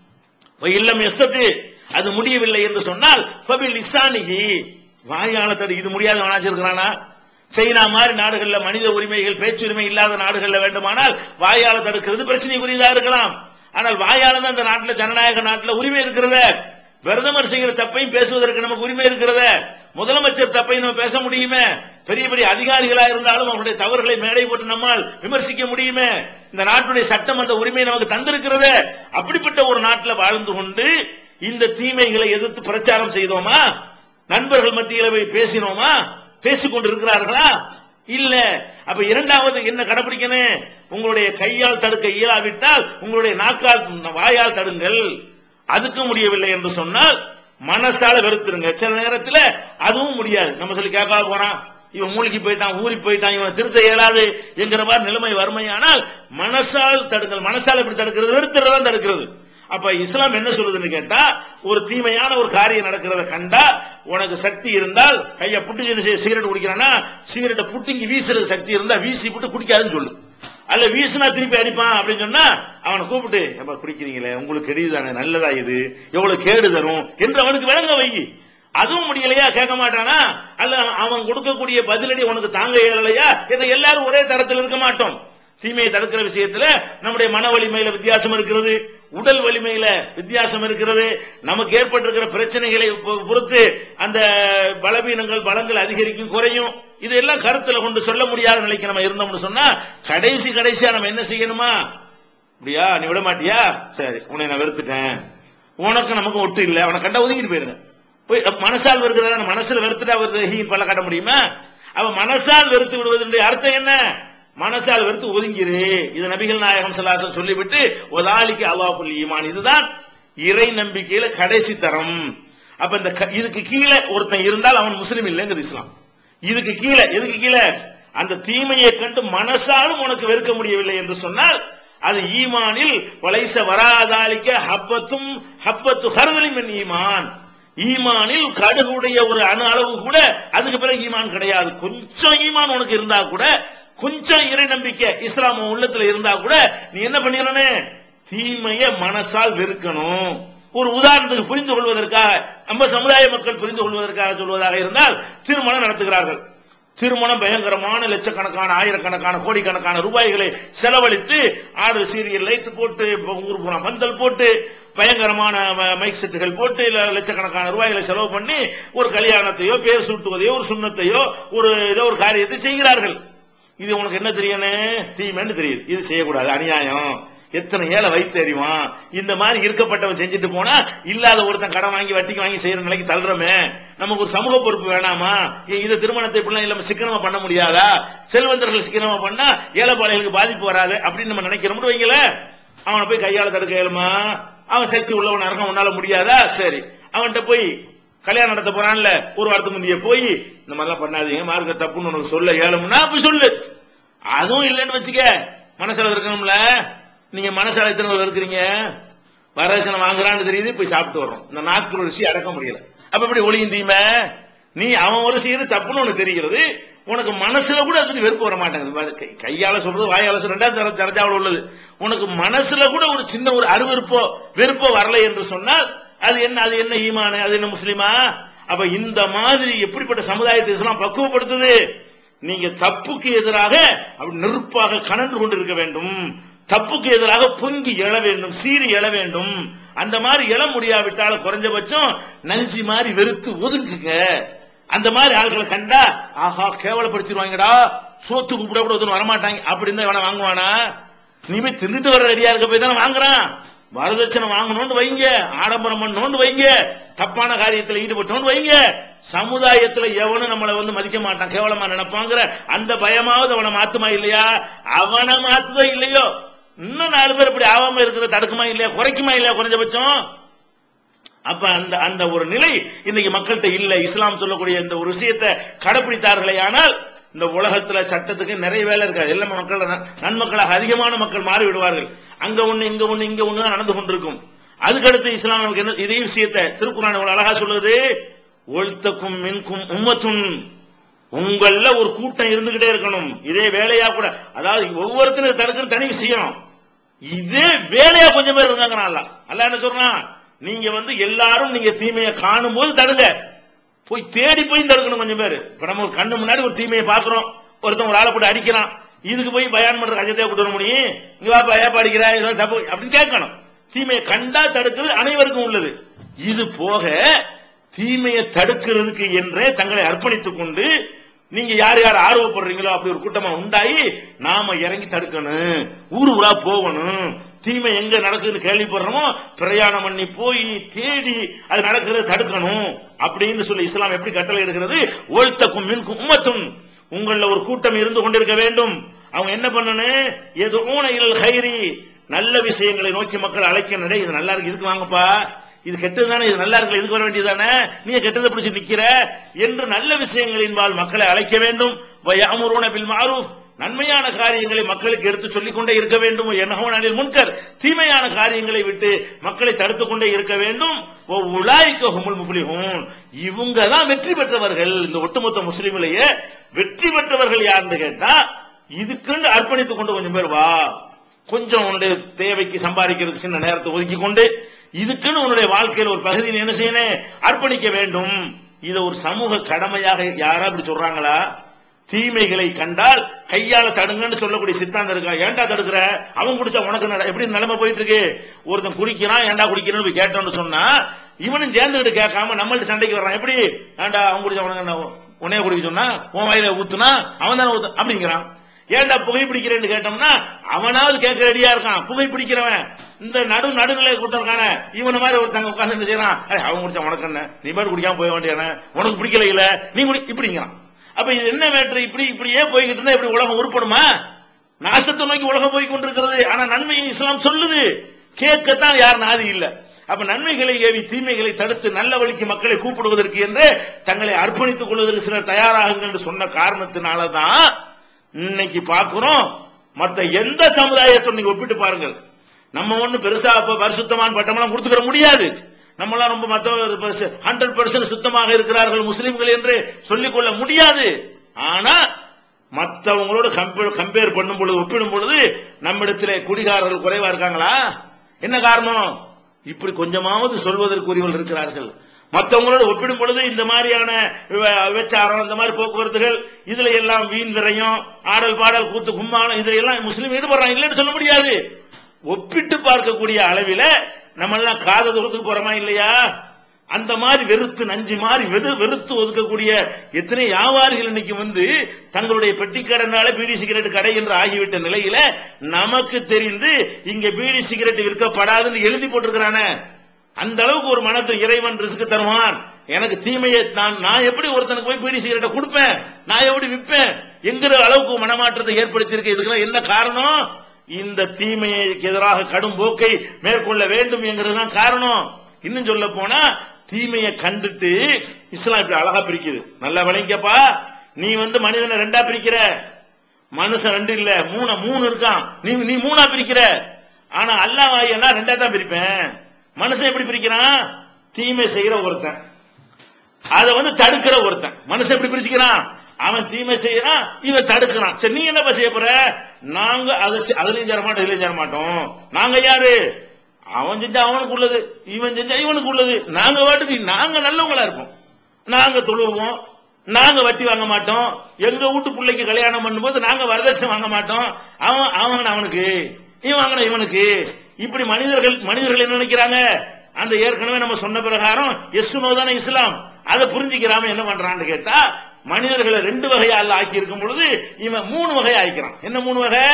இல்லம் எஸ்தத்து அது முடியவில்லை என்று சொன்னால் பபில் இசானிகி வாயால தடு இது முடியாத வச்சிருக்கிறானா சைனா மாதிரி நாடுகள்ல மனித உரிமைகள் பேச்சுரிமை இல்லாத நாடுகள்ல வேண்டுமானால் வாயால தடுக்கிறது பிரச்சனைக்குரியதா இருக்கலாம் ஆனால் வாயால தான் இந்த நாட்டுல ஜனநாயக நாட்டுல உரிமை இருக்கிறத பிரதமர் செய்கிற தப்பையும் பேசுவதற்கு நமக்கு உரிமை இருக்கிறத முதலமைச்சர் தப்பை நம்ம பேச முடியுமே பெரிய பெரிய அதிகாரிகளா இருந்தாலும் அவருடைய தவறுகளை மேடை போட்டு நம்மால் விமர்சிக்க முடியுமே இந்த நாட்டுடைய சட்டம் அந்த உரிமை நமக்கு தந்திருக்கிறது அப்படிப்பட்ட ஒரு நாட்டில் வாழ்ந்து கொண்டு இந்த தீமைகளை எதிர்த்து பிரச்சாரம் செய்தோமா நண்பர்கள் மத்தியில போய் பேசினோமா பேசிக் கொண்டிருக்கிறார்களா இல்ல அப்ப இரண்டாவது என்ன கடைபிடிக்கணும் உங்களுடைய கையால் தடுக்க இயலாவிட்டால் உங்களுடைய நாக்கால் வாயால் தடுங்கள் அதுக்கு முடியவில்லை என்று சொன்னால் மனசால வெறுத்துருங்க சில நேரத்துல அதுவும் முடியாது நம்ம சொல்லி கேட்காத போறான் இவன் மூழ்கி போயிட்டான் ஊறி போயிட்டான் இவன் திருத்த இயலாது என்கிற மாதிரி நிலைமை வறுமையானால் மனசால் தடுங்கள் மனசால் எப்படி தடுக்கிறது வெறுத்துறதான் தடுக்கிறது அப்ப இஸ்லாம் என்ன சொல்லுதுன்னு கேட்டா ஒரு தீமையான ஒரு காரியம் நடக்கிறத கண்டா உனக்கு சக்தி இருந்தால் கைய புட்டு சிகரெட் குடிக்கிறானா சிகரெட்டை புட்டிங்கி வீசுறது சக்தி இருந்தா வீசி புட்டு குடிக்காதுன்னு சொல்லு அல்ல வீசுனா திருப்பி அடிப்பான் அப்படின்னு சொன்னா அவனை கூப்பிட்டு எப்ப குடிக்கிறீங்களே உங்களுக்கு தெரியுதானே நல்லதா இது எவ்வளவு கேடு தரும் என்று அவனுக்கு விளங்க வை அதுவும் முடியலையா கேட்க மாட்டானா அல்ல அவன் கொடுக்கக்கூடிய பதிலடி உனக்கு தாங்க இயலலையா இதை எல்லாரும் ஒரே தரத்தில் இருக்க மாட்டோம் தீமையை தடுக்கிற விஷயத்துல நம்முடைய மன வலிமையில வித்தியாசம் இருக்கிறது உடல் வலிமையில வித்தியாசம் இருக்கிறது நமக்கு ஏற்பட்டிருக்கிற பிரச்சனைகளை பொ- பொறுத்து அந்த பலவீனங்கள் பலங்கள் அதிகரிக்கும் குறையும் இதெல்லாம் கருத்துல கொண்டு சொல்ல முடியாத நிலைக்கு நம்ம இருந்தோம்னு சொன்னா கடைசி கடைசியா நம்ம என்ன செய்யணுமா அப்படியா நீ விட மாட்டியா சரி உன்னை நான் வெறுத்துட்டேன் உனக்கு நமக்கு ஒட்டு இல்ல அவனை கண்டா ஒதுங்கிட்டு போயிருங்க போய் அப்ப மனசால் வெறுக்கிறதா மனசுல வெறுத்துட்டா அவர் பல காட்ட முடியுமா அவன் மனசால் வெறுத்து விடுவதனுடைய அர்த்தம் என்ன மனசால் வெறுத்து ஒதுங்கிரு இது நபிகள் நாயகம் சொல்லாசன் சொல்லிவிட்டு ஒதாலிக்கு அல்லாஹுல் ஈமான் இதுதான் இறை நம்பிக்கையில கடைசி தரம் அப்ப இந்த க- இதுக்கு கீழே ஒருத்தன் இருந்தால் அவன் முஸ்லீம் இல்லைங்கிறது இஸ்லாம் இதுக்கு கீழே எதுக்கு கீழே அந்த தீமையை கண்டு மனசாலும் உனக்கு வெறுக்க முடியவில்லை என்று சொன்னால் அது ஈமானில் வளைச வராதாலிக்க ஹப்பத்தும் ஹப்பத்து ஹருதலிம் என் ஈமான் ஈமானில் கடுகுடைய ஒரு அணு அளவு கூட அதுக்கு பிறகு ஈமான் கிடையாது கொஞ்சம் ஈமான் உனக்கு இருந்தா கூட கொஞ்சம் இறை நம்பிக்கை இஸ்லாம் உன் உள்ளத்துல இருந்தா கூட நீ என்ன பண்ணிடனே தீமையை மனசால் வெறுக்கணும் ஒரு உதாரணத்துக்கு புரிந்து கொள்வதற்காக நம்ம சமுதாய மக்கள் புரிந்து கொள்வதற்காக சொல்வதாக இருந்தால் திருமணம் நடத்துகிறார்கள் திருமணம் பயங்கரமான லட்சக்கணக்கான ஆயிரக்கணக்கான கோடிக்கணக்கான ரூபாய்களை செலவழித்து ஆடு சீரியல் லைட் போட்டு ஊர் பூரா பந்தல் போட்டு பயங்கரமான ம- மைக் செட்டுகள் போட்டு இல்ல லட்சக்கணக்கான ரூபாய்களை செலவு பண்ணி ஒரு கல்யாணத்தையோ பேர் சூட்டுவதையோ ஒரு சுண்ணத்தையோ ஒரு ஏதோ ஒரு காரியத்தை செய்கிறார்கள் இது உனக்கு என்ன தெரியணும் தீமைன்னு தெரியுது இது செய்யக்கூடாது அநியாயம் எத்தனை ஏழை வைத்து அறிவான் இந்த மாதிரி இருக்கப்பட்டவன் செஞ்சுட்டு போனா இல்லாத ஒருத்தன் கடன் வாங்கி வட்டிக்கு வாங்கி செய்யற நிலைக்கு தள்ளுறமே நமக்கு ஒரு சமூக பொறுப்பு வேணாமா ஏன் இந்த திருமணத்தை இப்படிலாம் இல்லாம சிக்கனமா பண்ண முடியாதா செல்வந்தர்கள் சிக்கனமா பண்ணா ஏழைப்பாளைகளுக்கு பாதிப்பு வராது அப்படின்னு நம்ம நினைக்கிறோம் வைங்கள அவனை போய் கையால தடுக்க இயலுமா அவன் சக்தி உள்ளவன் அரகம் உன்னால முடியாதா சரி அவன்கிட்ட போய் கல்யாணம் நடத்த போறான்ல ஒரு வாரத்துக்கு முந்தைய போய் இந்த மாதிரிலாம் பண்ணாதீங்க மார்க்க தப்புன்னு உனக்கு சொல்ல ஏழும்னா போய் சொல்லு அதுவும் இல்லைன்னு வச்சுக்க மனசுல இருக்கணும்ல நீங்க மனசால எத்தனை பேர் இருக்கிறீங்க வரதட்சணை வாங்குறான்னு தெரியுது போய் சாப்பிட்டு வர்றோம் இந்த நாக்கு ருசி அடக்க முடியல அப்ப எப்படி ஒளியும் தீமை நீ அவன் ஒரு செய்யறது தப்புன்னு உனக்கு தெரிகிறது உனக்கு மனசுல கூட அது பத்தி வெறுப்பு வர மாட்டேங்குது கை- கையால சொல்றது வாயால சொல்றது ரெண்டாவது தர தரஜாவில் உள்ளது உனக்கு மனசுல கூட ஒரு சின்ன ஒரு அருவருப்போ வெறுப்போ வரலை என்று சொன்னால் அது என்ன அது என்ன ஈமானு அது என்ன முஸ்லிமா அப்ப இந்த மாதிரி எப்படிப்பட்ட சமுதாயத்தை இஸ்லாம் பக்குவப்படுத்துது நீங்க தப்புக்கு எதிராக அப்படி நெருப்பாக கனன்று கொண்டிருக்க வேண்டும் தப்புக்கு எதிராக பொங்கி எழ வேண்டும் சீறி எழ வேண்டும் அந்த மாதிரி எழ முடியாவிட்டால் குறைஞ்சபட்சம் நஞ்சு மாதிரி வெறுத்து ஒதுங்குங்க அந்த மாதிரி ஆள்களை கண்டா ஆஹா கேவலப்படுத்திடுவாங்கடா சோத்து கூப்பிட கூட ஒருத்தன் வரமாட்டாங்க அப்படின்னு தான் இவனை வாங்குவானா நீ போய் தின்னுட்டு வர ரெடியா இருக்க போய் தானே வாங்குறான் வரதட்சணை வாங்கணும்னு வைங்க ஆடம்பரம் பண்ணணும்னு வைங்க தப்பான காரியத்தில் ஈடுபட்டோம்னு வைங்க சமுதாயத்துல எவனும் நம்மளை வந்து மதிக்க மாட்டான் கேவலமா நினைப்பாங்கிற அந்த பயமாவது அவனை மாத்துமா இல்லையா அவனை மாத்துதோ இல்லையோ இன்னும் நாலு பேர் இப்படி ஆகாம இருக்கிற தடுக்குமா இல்லையா குறைக்குமா இல்லையா குறைஞ்சபட்சம் அப்ப அந்த அந்த ஒரு நிலை இன்னைக்கு மக்கள்கிட்ட இல்ல இஸ்லாம் சொல்லக்கூடிய இந்த ஒரு விஷயத்தை கடைபிடித்தார்களே ஆனால் இந்த உலகத்துல சட்டத்துக்கு நிறைய வேலை இருக்காது எல்லா மக்கள் ந- நன்மக்களாக அதிகமான மக்கள் மாறி விடுவார்கள் அங்க ஒண்ணு இங்க ஒண்ணு இங்க ஒண்ணு தான் நடந்து கொண்டிருக்கும் அதுக்கடுத்து இஸ்லாம் நமக்கு என்ன இதே விஷயத்தை திருக்குறான் இவ்வளவு அழகா சொல்லுது ஒழுத்தக்கும் மின்கும் உம்மத்துன் உங்கள ஒரு கூட்டம் இருந்துகிட்டே இருக்கணும் இதே வேலையா கூட அதாவது ஒவ்வொருத்தரும் தடுக்கிறது தனி விஷயம் இதே வேலையா கொஞ்சம் பேர் இருக்காங்க அல்ல அல்ல என்ன சொல்றான் நீங்க வந்து எல்லாரும் நீங்க தீமையை காணும் போது தடுங்க போய் தேடி போய் தடுக்கணும் கொஞ்சம் பேர் இப்ப நம்ம ஒரு கண்ணு முன்னாடி ஒரு தீமையை பாக்குறோம் ஒருத்தன் ஒரு ஆளை போட்டு அடிக்கிறான் இதுக்கு போய் பயான் பண்ற கஜத்தையே கூட்டு வர முடியும் இங்க வா ஏப்பா அடிக்கிறா ஏதோ தப்பு அப்படின்னு கேட்கணும் தீமையை கண்டா தடுக்கிறது அனைவருக்கும் உள்ளது இது போக தீமையை தடுக்கிறதுக்கு என்றே தங்களை அர்ப்பணித்துக் கொண்டு நீங்க யார் யார் ஆர்வப்படுறீங்களோ அப்படி ஒரு கூட்டமா உண்டாயி நாம இறங்கி தடுக்கணும் ஊரு ஊரா போகணும் தீமை எங்க நடக்குதுன்னு கேள்விப்படுறோமோ பிரயாணம் பண்ணி போய் தேடி அது நடக்கிறது தடுக்கணும் அப்படின்னு சொல்லி இஸ்லாம் எப்படி கட்டளை எடுக்கிறது ஓழ்த்தக்கும் மின்கும் உம்மத்தும் உங்கள ஒரு கூட்டம் இருந்து கொண்டிருக்க வேண்டும் அவங்க என்ன பண்ணணும் எது ஊனையில் ஹைரி நல்ல விஷயங்களை நோக்கி மக்கள் அழைக்க நடை இது நல்லா இருக்கு இதுக்கு வாங்கப்பா இது கெட்டது தானே இது நல்லா இருக்கு இதுக்கு வர வேண்டியதானே நீங்க கெட்டதை பிடிச்சு நிக்கிற என்று நல்ல விஷயங்களின்பால் மக்களை அழைக்க வேண்டும் வயாமுருன பில் மாரூஃப் நன்மையான காரியங்களை மக்களுக்கு எடுத்து சொல்லிக் கொண்டே இருக்க வேண்டும் என்னகவன் அனில் முன்கர் தீமையான காரியங்களை விட்டு மக்களை தடுத்துக் கொண்டே இருக்க வேண்டும் உலாய்க்க ஹுமுல் முஃப்லிஹூன் இவங்க தான் வெற்றி பெற்றவர்கள் இந்த ஒட்டுமொத்த முஸ்லிம்களையே வெற்றி பெற்றவர்கள் யாருன்னு கேட்டா இதுக்குன்னு அர்ப்பணித்துக் கொண்டு கொஞ்சம் பேர் வா கொஞ்சம் உன்னுடைய தேவைக்கு சம்பாதிக்கிறதுக்கு சின்ன நேரத்தை ஒதுக்கி கொண்டு இதுக்குன்னு உன்னுடைய வாழ்க்கையில் ஒரு பகுதியை என்ன செய்யணும் அர்ப்பணிக்க வேண்டும் இதை ஒரு சமூக கடமையாக யாரா அப்படி சொல்றாங்களா தீமைகளை கண்டால் கையால தடுங்கன்னு சொல்லக்கூடிய சித்தாந்தம் இருக்கா ஏன்டா தடுக்கிற அவன் குடிச்சா உனக்கு நட- எப்படி நிலைமை போயிட்டு இருக்கு ஒருத்தன் குடிக்கிறான் ஏன்டா குடிக்கிறன்னு போய் கேட்டோம்னு சொன்னா இவனும் சேர்ந்துகிட்டு கேட்காம நம்மள்ட்ட சண்டைக்கு வர்றான் எப்படி ஏன்டா அவன் குடிச்சா உனக்கு என்ன உன்னைய குடிக்க சொன்னா உன் வயல ஊத்துனா அவன் தானே ஊத்து அப்படிங்கிறான் ஏன்டா புகை பிடிக்கிறேன்னு கேட்டோம்னா அவனாவது கேட்க ரெடியா இருக்கான் புகை பிடிக்கிறவன் இந்த நடு நடுநிலை கூட்டம் இருக்கானே இவன மாதிரி ஒருத்தங்க உட்கார்ந்து என்ன செய்யறான் "அடே, அவன் குடிச்சா உனக்கு என்ன நீ மாதிரி குடிக்காம போக வேண்டியானே உனக்கு பிடிக்கல இல்ல நீ குடி இப்படிங்கிறான் அப்ப இது என்ன மேட்ரு இப்படி இப்படியே போய்கிட்டு இருந்தா இப்படி உலகம் உருப்படுமா நாசத்தை நோக்கி உலகம் போய் கொண்டிருக்கிறது ஆனா நன்மையை இஸ்லாம் சொல்லுது கேட்கத்தான் யார் நாதி இல்ல அப்ப நன்மைகளை ஏவி தீமைகளை தடுத்து நல்ல வழிக்கு மக்களை கூப்பிடுவதற்கு என்று தங்களை அர்ப்பணித்துக் கொள்வதற்கு சிலர் தயாராகுங்கள் என்று சொன்ன காரணத்தினாலதான் இன்னைக்கு பார்க்கிறோம் மத்த எந்த சமுதாயத்தை நீங்க ஒப்பிட்டு பாருங்கள் நம்ம ஒண்ணு பெருசா அப்ப பரிசுத்தமான பட்டமெல்லாம் கொடுத்துக்கிற முடியாது நம்மளாம் ரொம்ப மத்த ஹண்ட்ரட் பர்சன்ட் சுத்தமாக இருக்கிறார்கள் முஸ்லிம்கள் என்று சொல்லிக்கொள்ள முடியாது ஆனா மற்றவங்களோட கம்பேர் பண்ணும் பொழுது ஒப்பிடும் பொழுது நம்மிடத்திலே குடிகாரர்கள் குறைவா இருக்காங்களா என்ன காரணம் இப்படி கொஞ்சமாவது சொல்வதற்குரியவர்கள் இருக்கிறார்கள் மற்றவங்களோட ஒப்பிடும் பொழுது இந்த மாதிரியான விவ- விபச்சாரம் இந்த மாதிரி போக்குவரத்துகள் இதுல எல்லாம் வீண் விரயம் ஆடல் பாடல் கூத்து கும்மாளம் இதுல எல்லாம் முஸ்லீம் ஈடுபடுறாங்க இல்லைன்னு சொல்ல முடியாது ஒப்பிட்டு பார்க்கக்கூடிய அளவில நம்ம எல்லாம் காத தூரத்துக்கு போறோமா இல்லையா அந்த மாதிரி வெறுத்து நஞ்சு மாதிரி வெறு வெறுத்து ஒதுக்கக்கூடிய எத்தனை வியாபாரிகள் இன்னைக்கு வந்து தங்களுடைய பெட்டி கடனால பீடி சிகரெட் கடை என்று ஆகிவிட்ட நிலையில நமக்கு தெரிந்து இங்க பீடி சிகரெட் விற்கப்படாதுன்னு எழுதி போட்டிருக்கிறானே அந்த அளவுக்கு ஒரு மனத்தில் இறைவன் ரிஸ்க் தருவான் எனக்கு தீமையை நான் நான் எப்படி ஒருத்தனுக்கு போய் பீடி சிகரெட்டை கொடுப்பேன் நான் எப்படி விற்பேன் என்கிற அளவுக்கு மனமாற்றத்தை ஏற்படுத்தி இருக்க இதுக்கெல்லாம் என்ன காரணம் இந்த தீமைக்கு எதிராக கடும் போக்கை மேற்கொள்ள வேண்டும் என்கிறதுதான் காரணம் இன்னும் சொல்ல போனா தீமையை கண்டுட்டு இஸ்லாம் இப்படி அழகா பிரிக்குது நல்லா விளங்கிக்கப்பா நீ வந்து மனிதனை ரெண்டா பிரிக்கிற மனுஷன் ரெண்டு இல்ல மூணு மூணு இருக்கான் நீ நீ மூணா பிரிக்கிற ஆனா அல்லாஹ் வாயனா ரெண்டா தான் பிரிப்பேன் மனுஷன் எப்படி பிரிக்கிறான் தீமை செய்யற ஒருத்தன் அதை வந்து தடுக்கிற ஒருத்தன் மனுஷன் எப்படி பிரிச்சுக்கிறான் அவன் தீமை செய்யறான் இவன் தடுக்கிறான் சரி நீ என்னப்பா செய்ய போற நாங்க அதை செ- அதுலயும் சேர மாட்டோம் இதுலயும் சேர மாட்டோம் நாங்க யாரு அவன் செஞ்சா அவனுக்கு உள்ளது இவன் செஞ்சா இவனுக்கு உள்ளது நாங்க வாட்டுக்கு நாங்க நல்லவங்களா இருப்போம் நாங்க தொழுவோம் நாங்க வட்டி வாங்க மாட்டோம் எங்க வீட்டு பிள்ளைக்கு கல்யாணம் பண்ணும்போது நாங்க வரதட்சணை வாங்க மாட்டோம் அவன் அவன் அவனுக்கு இவன் வாங்கின இவனுக்கு இப்படி மனிதர்கள் மனிதர்கள் என்ன நினைக்கிறாங்க அந்த ஏற்கனவே நம்ம சொன்ன பிரகாரம் எஸ்னோ தானே இஸ்லாம் அதை புரிஞ்சுக்கிறாம என்ன பண்றான்னு கேட்டா மனிதர்களை ரெண்டு வகையா அல்ல ஆக்கி இருக்கும் பொழுது இவன் மூணு வகையா ஆக்கிறான் என்ன மூணு வகை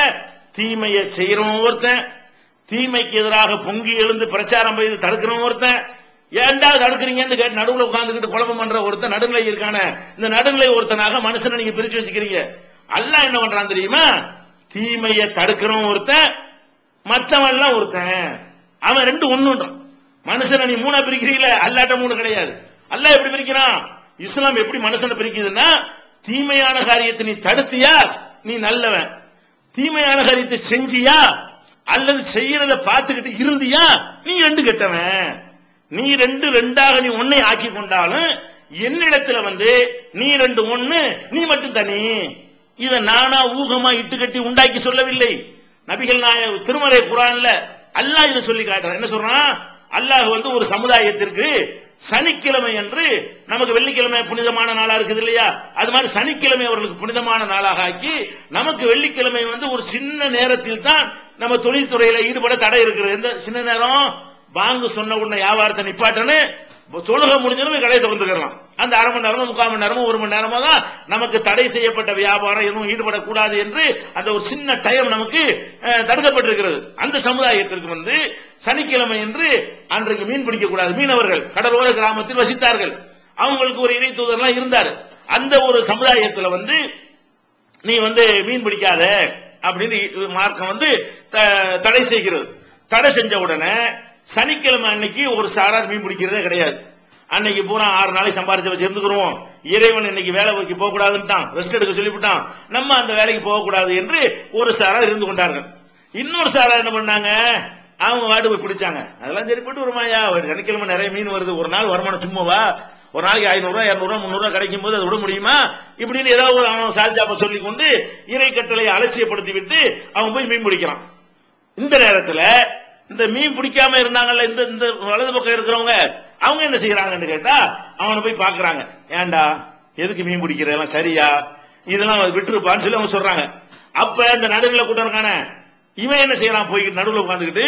தீமையை செய்யறவன் ஒருத்தன் தீமைக்கு எதிராக பொங்கி எழுந்து பிரச்சாரம் செய்து தடுக்கிறவன் ஒருத்தன் ஏன்டா தடுக்கிறீங்கன்னு கேட்டு நடுவுல உட்கார்ந்துக்கிட்டு குழப்பம் பண்ற ஒருத்தன் நடுநிலை இருக்கான இந்த நடுநிலை ஒருத்தனாக மனுஷனை நீங்க பிரிச்சு வச்சுக்கிறீங்க அல்லாஹ் என்ன பண்றான் தெரியுமா தீமையை தடுக்கிறவன் ஒருத்தன் மத்தவன் எல்லாம் ஒருத்தன் அவன் ரெண்டு ஒண்ணுன்றான் மனுஷனை நீ மூணா பிரிக்கிறீங்களே அல்லாட்ட மூணு கிடையாது அல்லாஹ் எப்படி பிரிக்கிறான் இஸ்லாம் எப்படி மனுஷனை பிரிக்குதுன்னா தீமையான காரியத்தை நீ தடுத்தியா நீ நல்லவன் தீமையான காரியத்தை செஞ்சியா அல்லது செய்யறத பார்த்துக்கிட்டு இருந்தியா நீ ரெண்டு கெட்டவன் நீ ரெண்டு ரெண்டாக நீ ஒன்னை ஆக்கி கொண்டாலும் என்னிடத்துல வந்து நீ ரெண்டு ஒண்ணு நீ மட்டும் தனி இத நானா ஊகமா இட்டு கட்டி உண்டாக்கி சொல்லவில்லை நபிகள் நாய திருமலை குரான்ல அல்லாஹ் இதை சொல்லி காட்டுறான் என்ன சொல்றான் அல்லாஹ் வந்து ஒரு சமுதாயத்திற்கு சனிக்கிழமை என்று நமக்கு வெள்ளிக்கிழமை புனிதமான நாளா இருக்குது இல்லையா அது மாதிரி சனிக்கிழமை அவர்களுக்கு புனிதமான நாளாக ஆக்கி நமக்கு வெள்ளிக்கிழமை வந்து ஒரு சின்ன நேரத்தில் தான் நம்ம தொழில்துறையில ஈடுபட தடை இருக்கிறது எந்த சின்ன நேரம் வாங்க சொன்ன உடனே வியாபாரத்தை நிப்பாட்டன்னு தொழுகை முடிஞ்சதும் கடையை திறந்துக்கலாம் அந்த அரை மணி நேரமோ முக்கால் மணி நேரமோ ஒரு மணி நேரமோ தான் நமக்கு தடை செய்யப்பட்ட வியாபாரம் எதுவும் ஈடுபடக்கூடாது என்று அந்த ஒரு சின்ன டைம் நமக்கு அஹ், தடுக்கப்பட்டிருக்கிறது அந்த சமுதாயத்திற்கு வந்து சனிக்கிழமை என்று அன்றைக்கு மீன் பிடிக்க கூடாது மீனவர்கள் கடலோர கிராமத்தில் வசித்தார்கள் அவங்களுக்கு ஒரு இறை தூதர்லாம் இருந்தார் அந்த ஒரு சமுதாயத்துல வந்து நீ வந்து மீன் பிடிக்காத அப்படின்னு மார்க்கம் வந்து த- தடை செய்கிறது தடை செஞ்ச உடனே சனிக்கிழமை அன்னைக்கு ஒரு சாரார் மீன் பிடிக்கிறதே கிடையாது அன்னைக்கு பூரா ஆறு நாளைக்கு சம்பாரிச்சு வச்சு இருந்துக்கிறோம் இறைவன் இன்னைக்கு வேலை வைக்க போக கூடாதுன்ட்டான் ரெஸ்ட் எடுக்க சொல்லிவிட்டான் நம்ம அந்த வேலைக்கு போக கூடாது என்று ஒரு சாரார் இருந்து கொண்டார்கள் இன்னொரு சாரார் என்ன பண்ணாங்க அவங்க வாட்டு போய் பிடிச்சாங்க அதெல்லாம் சரிப்பட்டு வருமாயா ஒரு சனிக்கிழமை நிறைய மீன் வருது ஒரு நாள் வருமானம் சும்மாவா ஒரு நாளைக்கு ஐநூறு ரூபாய் இருநூறு ரூபாய் முந்நூறு ரூபாய் கிடைக்கும் போது அதை விட முடியுமா இப்படின்னு ஏதாவது ஒரு அவன் சால்ஜாப்ப சொல்லி கொண்டு இறை கட்டளையை அலட்சியப்படுத்தி விட்டு அவன் போய் மீன் பிடிக்கிறான் இந்த நேரத்துல இந்த மீன் பிடிக்காம இருந்தாங்கல்ல இந்த இந்த வலது பக்கம் இருக்கிறவங்க அவங்க என்ன செய்யறாங்கன்னு கேட்டா அவனை போய் பாக்குறாங்க ஏன்டா எதுக்கு மீன் பிடிக்கிற எல்லாம் சரியா இதெல்லாம் விட்டுருப்பான்னு சொல்லி அவங்க சொல்றாங்க அப்ப இந்த நடுவில் கூட்டம் இருக்கானே இவன் என்ன செய்யறான் போய் நடுவில் உட்காந்துக்கிட்டு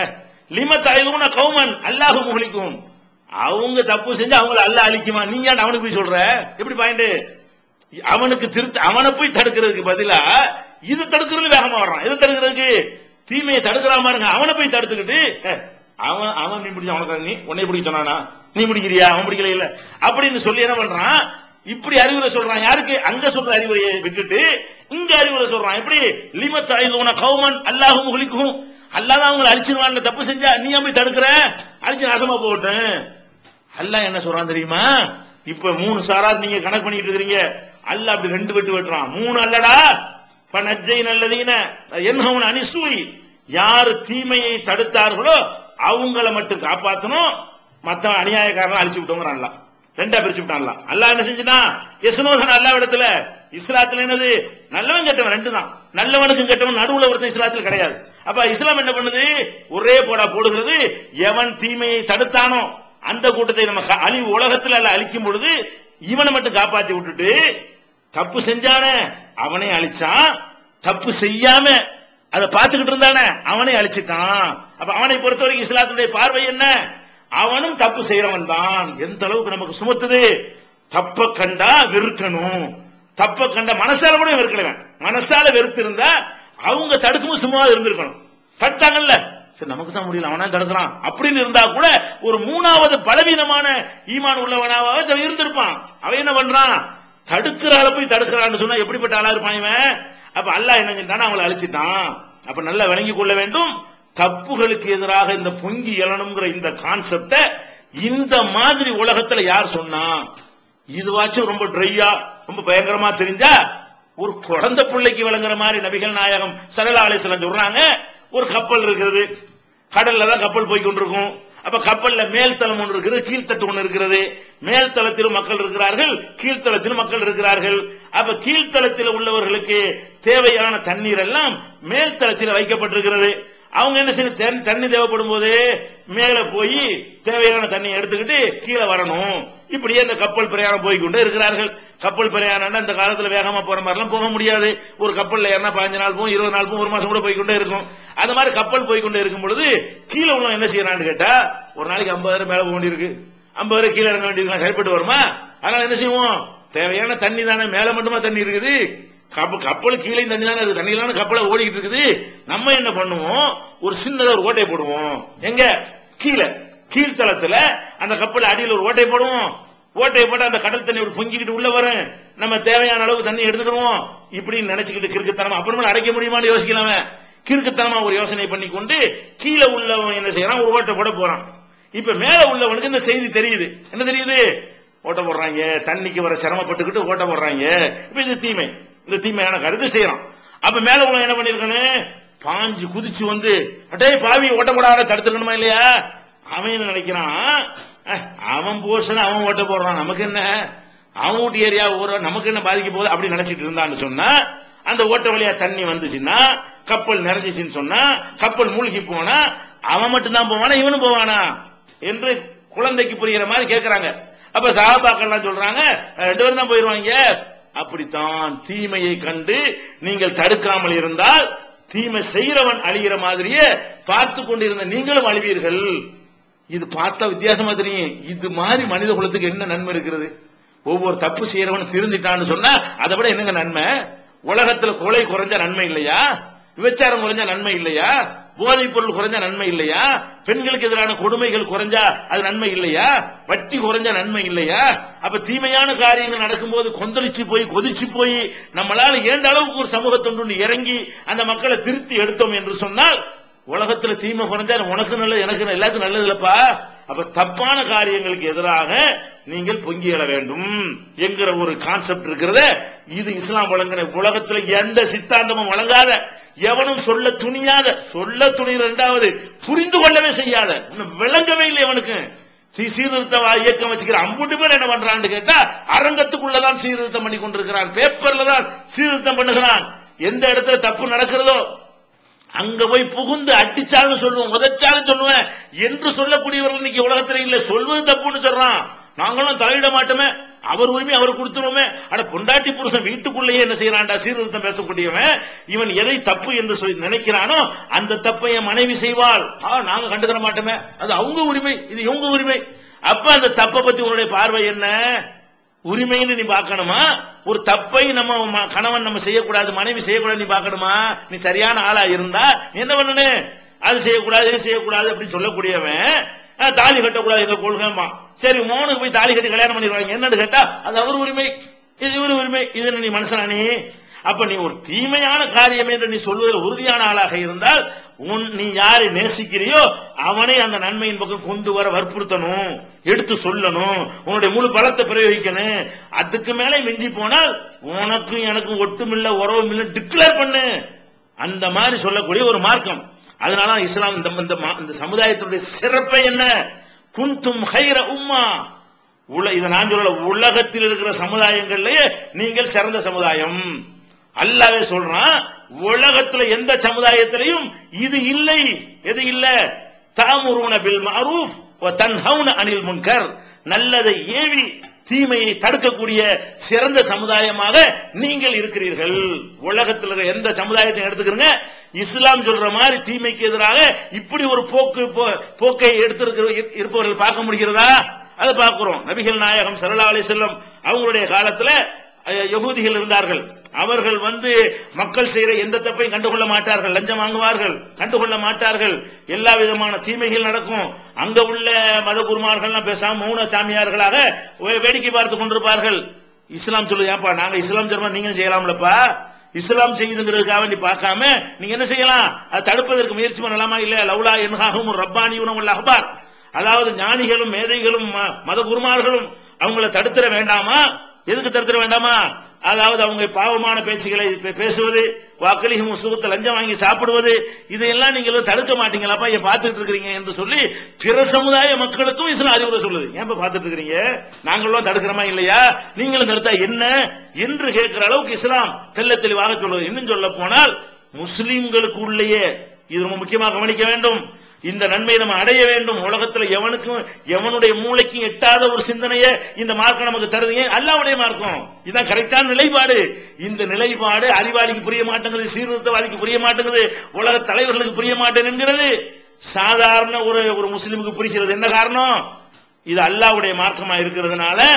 லிம தாயுன கௌமன் அல்லாஹு முகலிக்கும் அவங்க தப்பு செஞ்சு அவங்கள அல்ல அழிக்குமா நீ ஏன் அவனுக்கு போய் சொல்ற எப்படி பாயிண்ட் அவனுக்கு திருத்த அவனை போய் தடுக்கிறதுக்கு பதிலா இது தடுக்கிறது வேகமா வர்றான் எது தடுக்கிறதுக்கு தீமையை தடுக்கிறா பாருங்க அவனை போய் தடுத்துக்கிட்டு அஹ், அவன் அவன் மீன் பிடிச்ச அவனுக்கு நீ உன்னை பிடிக்க சொன்னானா நீ பிடிக்கிறியா அவன் பிடிக்கல இல்ல அப்படின்னு சொல்லி என்ன பண்றான் இப்படி அறிவுரை சொல்றான் யாருக்கு அங்க சொல்ற அறிவுரையை விட்டுட்டு இங்க அறிவுரை சொல்றான் எப்படி லிமத் ஆயுதவன கௌமன் அல்லாஹு முகலிக்கும் அல்லாதான் அவங்களை அழிச்சிருவான்ல தப்பு செஞ்சா நீ ஏன் போய் தடுக்கிற அழிச்சு நாசமா போகட்டும் அல்லாஹ் என்ன சொல்றான் தெரியுமா இப்ப மூணு சாரார் நீங்க கணக்கு பண்ணிட்டு இருக்கீங்க அல்லாஹ் அப்படி ரெண்டு வெட்டு வெட்டுறான் மூணு அல்லடா பனஜை நல்லதீன என்னவன் அனிசூய் யார் தீமையை தடுத்தார்களோ அவங்கள மட்டும் காப்பாத்தணும் மத்த அநியாயக்காரன் அழிச்சு விட்டோங்கிறான் அல்லாஹ் ரெண்டா பிரிச்சு விட்டான்ல அல்லாஹ் என்ன செஞ்சுட்டான் யசுனோதன் அல்லாஹ் இடத்துல இஸ்லாத்துல என்னது நல்லவன் கெட்டவன் ரெண்டு தான் நல்லவனுக்கும் கெட்டவன் நடுவுல ஒருத்தன் இஸ்லாத்துல கிடையாது அப்ப இஸ்லாம் என்ன பண்ணுது ஒரே போடா போடுகிறது எவன் தீமையை தடுத்தானோ அந்த கூட்டத்தை நம்ம க- அழி உலகத்துல அல்ல அழிக்கும் பொழுது இவனை மட்டும் காப்பாத்தி விட்டுட்டு தப்பு செஞ்சானே அவனை அழிச்சான் தப்பு செய்யாம அதை பார்த்துக்கிட்டு இருந்தானே அவனை அழிச்சிட்டான் அப்ப அவனை பொறுத்த வரைக்கும் இஸ்லாத்துடைய பார்வை என்ன அவனும் தப்பு செய்யறவன் தான் எந்த அளவுக்கு நமக்கு சுமத்துது தப்ப கண்டா வெறுக்கணும் தப்ப கண்ட மனசால கூட வெறுக்கணும் மனசால வெறுத்து இருந்தா அவங்க தடுக்கும்போது சும்மா இருந்திருக்கணும் தடுத்தாங்கல்ல சரி நமக்கு தான் முடியல அவனா தடுக்கிறான் அப்படின்னு இருந்தா கூட ஒரு மூணாவது பலவீனமான ஈமான் உள்ளவனாவது இருந்திருப்பான் அவன் என்ன பண்றான் தடுக்கிறால போய் தடுக்கிறான்னு சொன்னா எப்படிப்பட்ட ஆளா இருப்பான் இவன் அப்ப அல்லாஹ் என்ன செஞ்சானா அவங்களை அழிச்சிட்டான் அப்ப நல்லா விளங்கிக் கொள்ள வேண்டும் தப்புகளுக்கு எதிராக இந்த பொங்கி எழணுங்கிற இந்த கான்செப்ட இந்த மாதிரி உலகத்துல யார் சொன்னா இதுவாச்சும் ரொம்ப ட்ரையா ரொம்ப பயங்கரமா தெரிஞ்சா ஒரு குழந்தை பிள்ளைக்கு விளங்குற மாதிரி நபிகள் நாயகம் சரலா அலிஸ்லாம் சொல்றாங்க ஒரு கப்பல் இருக்கிறது கடல்ல தான் கப்பல் போய் கொண்டிருக்கும் அப்ப கப்பல்ல மேல்தளம் ஒன்று இருக்கிறது கீழ்த்தட்டு ஒன்று இருக்கிறது மேல்தளத்திலும் மக்கள் இருக்கிறார்கள் கீழ்த்தளத்திலும் மக்கள் இருக்கிறார்கள் அப்ப கீழ்த்தளத்தில் உள்ளவர்களுக்கு தேவையான தண்ணீர் எல்லாம் மேல்தளத்தில் வைக்கப்பட்டிருக்கிறது அவங்க என்ன செய்ய தண்ணி- தண்ணி தேவைப்படும் போது மேல போய் தேவையான தண்ணியை எடுத்துக்கிட்டு கீழே வரணும் இப்படியே இந்த கப்பல் பிரயாணம் போய் கொண்டே இருக்கிறார்கள் கப்பல் பிரயாணம்னா இந்த காலத்துல வேகமா போற மாதிரிலாம் போக முடியாது ஒரு கப்பல்ல ஏன்னா பதினஞ்சு நாள் போகும் இருபது நாள் போகும் ஒரு மாசம் கூட போய் கொண்டே இருக்கும் அந்த மாதிரி கப்பல் போய் கொண்டே இருக்கும் பொழுது கீழே உள்ளவன் என்ன செய்யறான்னு கேட்டா ஒரு நாளைக்கு ஐம்பதாயிரம் மேல போக வேண்டியிருக்கு ஐம்பதாயிரம் கீழே இறங்க வேண்டியிருக்கு சரிப்பட்டு வருமா அதனால என்ன செய்வோம் தேவையான தண்ணி தானே மேல மட்டுமா தண்ணி இருக்குது கப்ப கப்பல் கீழே தண்ணி தானே இருக்கு தண்ணியிலான கப்பலை ஓடிக்கிட்டு இருக்குது நம்ம என்ன பண்ணுவோம் ஒரு சின்னதா ஒரு ஓட்டை போடுவோம் எங்க கீழே கீழ்த்தளத்துல அந்த கப்பல் அடியில் ஒரு ஓட்டை போடுவோம் ஓட்டையை போட்டு அந்த கடல் தண்ணி ஒரு பொங்கிக்கிட்டு உள்ள வரும் நம்ம தேவையான அளவு தண்ணி எடுத்துக்கிறோம் இப்படின்னு நினைச்சுக்கிட்டு கிறுக்குத்தனமா அப்புறமா அடைக்க முடியுமான்னு யோசிக்கலாமே கிறுக்குத்தனமா ஒரு யோசனை பண்ணி கொண்டு கீழே உள்ளவன் என்ன செய்யறான் ஒரு ஓட்டை போட போறான் இப்ப மேல உள்ளவனுக்கு இந்த செய்தி தெரியுது என்ன தெரியுது ஓட்ட போடுறாங்க தண்ணிக்கு வர சிரமப்பட்டுக்கிட்டு ஓட்ட போடுறாங்க இப்ப இது தீமை இந்த தீமையான கருத்து செய்யறான் அப்ப மேல உள்ள என்ன பண்ணிருக்கணும் பாஞ்சு குதிச்சு வந்து அடே பாவி ஓட்ட போடாத தடுத்துக்கணுமா இல்லையா அவன் என்ன நினைக்கிறான் அஹ், அவன் போர்ஷன் அவன் ஓட்ட போடுறான் நமக்கு என்ன அவன் வீட்டு ஏரியா ஊர நமக்கு என்ன பாதிக்க போகுது அப்படி நினைச்சிட்டு இருந்தான்னு சொன்னா அந்த ஓட்ட வழியா தண்ணி வந்துச்சுன்னா கப்பல் நிறைஞ்சிச்சுன்னு சொன்னா கப்பல் மூழ்கி போனா அவன் மட்டும்தான் போவானா இவனும் போவானா என்று குழந்தைக்கு புரிகிற மாதிரி கேட்கறாங்க அப்ப சகாபாக்கள்லாம் சொல்றாங்க "அஹ், ரெண்டு பேரும் தான் போயிருவாங்க அப்படித்தான் தீமையை கண்டு நீங்கள் தடுக்காமல் இருந்தால் தீமை செய்கிறவன் அழிகிற மாதிரியே பார்த்து கொண்டிருந்த நீங்களும் அழிவீர்கள் இது பார்த்தா வித்தியாசமா தெரியும் இது மாதிரி மனித குலத்துக்கு என்ன நன்மை இருக்கிறது ஒவ்வொரு தப்பு செய்யறவன் திருந்திட்டான்னு சொன்னா அதை விட என்னங்க நன்மை உலகத்துல கொலை குறைஞ்ச நன்மை இல்லையா விபச்சாரம் குறைஞ்ச நன்மை இல்லையா போதைப் பொருள் குறைஞ்ச நன்மை இல்லையா பெண்களுக்கு எதிரான கொடுமைகள் குறைஞ்சா அது நன்மை இல்லையா வட்டி குறைஞ்ச நன்மை இல்லையா அப்ப தீமையான காரியங்கள் நடக்கும்போது கொந்தளிச்சு போய் கொதிச்சு போய் நம்மளால ஏண்ட அளவுக்கு ஒரு சமூகத்தொண்டு இறங்கி அந்த மக்களை திருத்தி எடுத்தோம் என்று சொன்னால் உலகத்துல தீமை குறைஞ்சா உனக்கு நல்லது எனக்கு நல்லது, எல்லாத்துக்கும் நல்லது இல்லப்பா அப்ப தப்பான காரியங்களுக்கு எதிராக நீங்கள் பொங்கி எழ வேண்டும் என்கிற ஒரு கான்செப்ட் இருக்கிறத இது இஸ்லாம் வழங்கின உலகத்துல எந்த சித்தாந்தமும் வழங்காத எவனும் சொல்ல துணியாத சொல்ல துணிகிற இரண்டாவது புரிந்து கொள்ளவே செய்யாத இன்னும் விளங்கவே இல்லை அவனுக்கு சீ- சீர்திருத்த வா- இயக்கம் வச்சுக்கிற அம்புட்டு பேர் என்ன பண்றான்னு கேட்டா அரங்கத்துக்குள்ளதான் சீர்திருத்தம் பண்ணி கொண்டிருக்கிறான் பேப்பர்ல தான் சீர்திருத்தம் பண்ணுகிறான் எந்த இடத்துல தப்பு நடக்கிறதோ அங்க போய் புகுந்து அடிச்சாலும் சொல்லுவோம் உதைச்சாலும் சொல்லுவேன் என்று சொல்லக்கூடியவர்கள் இன்னைக்கு உலகத்துல இல்ல சொல்வது தப்புன்னு சொல்றான் நாங்களும் தலையிட மாட்டோமே அவர் உரிமை அவர் கொடுத்துருவோமே ஆனா பொண்டாட்டி புருஷன் வீட்டுக்குள்ளேயே என்ன செய்யறான்டா சீர்திருத்தம் பேசக்கூடியவன் இவன் எதை தப்பு என்று சொல்லி நினைக்கிறானோ அந்த தப்பை என் மனைவி செய்வாள் ஆ நாங்க கண்டுக்கிற மாட்டோமே அது அவங்க உரிமை இது இவங்க உரிமை அப்ப அந்த தப்பை பத்தி உன்னுடைய பார்வை என்ன உரிமைன்னு நீ பார்க்கணுமா ஒரு தப்பை நம்ம ம- கணவன் நம்ம செய்யக்கூடாது மனைவி செய்யக்கூடாது நீ பார்க்கணுமா நீ சரியான ஆளா இருந்தா நீ என்ன பண்ணனு அது செய்யக்கூடாது இது செய்யக்கூடாது அப்படின்னு சொல்லக்கூடியவன் அஹ், தாலி கட்டக்கூடாது எங்க கொள்கைமா சரி மோனுக்கு போய் தாலி கட்டி கல்யாணம் பண்ணிடுவாங்க என்னன்னு கேட்டா அது அவர் உரிமை இது இவர் உரிமை இது என்ன நீ மனுஷனா நீ அப்ப நீ ஒரு தீமையான காரியம் என்று நீ சொல்வதில் உறுதியான ஆளாக இருந்தால் உன் நீ யாரை நேசிக்கிறியோ அவனை அந்த நன்மையின் பக்கம் கொண்டு வர வற்புறுத்தணும் எடுத்து சொல்லணும் உன்னுடைய முழு பலத்தை பிரயோகிக்கணும் அதுக்கு மேலே மிஞ்சி போனால் உனக்கும் எனக்கும் ஒட்டுமில்ல உறவும் இல்ல டிக்ளேர் பண்ணு அந்த மாதிரி சொல்லக்கூடிய ஒரு மார்க்கம் அதனால இஸ்லாம் இந்த இந்த மா- இந்த சமுதாயத்தினுடைய சிறப்பை என்ன குந்தும் ஹைர உம்மா உல இதை நான் சொல்லல உலகத்தில் இருக்கிற சமுதாயங்கள்லயே நீங்கள் சிறந்த சமுதாயம் அல்லாவே சொல்றான் உலகத்துல எந்த சமுதாயத்திலையும் இது இல்லை எது இல்ல தாமுருன பில் மஅரூஃப் வ தன்ஹவுன அனில் முன்கர் நல்லதை ஏவி தீமையை தடுக்கக்கூடிய சிறந்த சமுதாயமாக நீங்கள் இருக்கிறீர்கள் உலகத்தில் இருக்கிற எந்த சமுதாயத்தையும் எடுத்துக்கிறங்க இஸ்லாம் சொல்ற மாதிரி தீமைக்கு எதிராக இப்படி ஒரு போக்கு போ- போக்கை எடுத்திருக்கிற இருப்பவர்கள் பார்க்க முடிகிறதா அதை பார்க்கிறோம் நபிகள் நாயகம் ஸல்லல்லாஹு அலைஹி செல்லம் அவங்களுடைய காலத்துல அஹ், யகூதிகள் இருந்தார்கள் அவர்கள் வந்து மக்கள் செய்யற எந்த தப்பையும் கண்டுகொள்ள மாட்டார்கள் லஞ்சம் வாங்குவார்கள் கண்டுகொள்ள மாட்டார்கள் எல்லா விதமான தீமைகள் நடக்கும் அங்க உள்ள மத குருமார்கள்லாம் பேசாம மௌன சாமியார்களாக வே- வேடிக்கை பார்த்து கொண்டிருப்பார்கள் இஸ்லாம் சொல்லு ஏப்பா நாங்க இஸ்லாம் சொல்றோம் நீங்களும் செய்யலாம்லப்பா இஸ்லாம் செய்யுதுங்கிறதுக்காக நீ பார்க்காம நீங்க என்ன செய்யலாம் அதை தடுப்பதற்கு முயற்சி பண்ணலாமா இல்ல லவ்லா என்ஹாகும் ரப்பானி உணவுள்ள அஹ்பார் அதாவது ஞானிகளும் மேதைகளும் ம- மத குருமார்களும் அவங்கள தடுத்துற வேண்டாமா எதுக்கு தடுத்துற வேண்டாமா அதாவது அவங்க பாவமான பேச்சுகளை பே- பேசுவது வாக்களிகும் சுகத்தை லஞ்சம் வாங்கி சாப்பிடுவது இதையெல்லாம் நீங்க தடுக்க மாட்டீங்களாப்பா ஏன் பார்த்துட்டு இருக்கிறீங்க என்று சொல்லி பிற சமுதாய மக்களுக்கும் இஸ்லாம் அறிவுரை சொல்லுது ஏன் பார்த்துட்டு இருக்கிறீங்க நாங்களும் தடுக்கிறோமா இல்லையா நீங்களும் தடுத்தா என்ன என்று கேட்கிற அளவுக்கு இஸ்லாம் தெள்ள தெளிவாக சொல்லுது இன்னும் சொல்ல போனால் முஸ்லிம்களுக்கு உள்ளேயே இது ரொம்ப முக்கியமாக கவனிக்க வேண்டும் இந்த நன்மையை நம்ம அடைய வேண்டும் உலகத்துல எவனுக்கும் எவனுடைய மூளைக்கும் எட்டாத ஒரு சிந்தனையை இந்த மார்க்கம் நமக்கு தருது ஏன் அல்லாவுடைய மார்க்கம் இதுதான் கரெக்டான நிலைப்பாடு இந்த நிலைப்பாடு அறிவாளிக்கு புரிய மாட்டேங்குது சீர்திருத்தவாதிக்கு புரிய மாட்டேங்குது உலக தலைவர்களுக்கு புரிய மாட்டேன் என்கிறது சாதாரண ஒரு ஒரு முஸ்லிமுக்கு புரிகிறது என்ன காரணம் இது அல்லாவுடைய மார்க்கமா இருக்கிறதுனால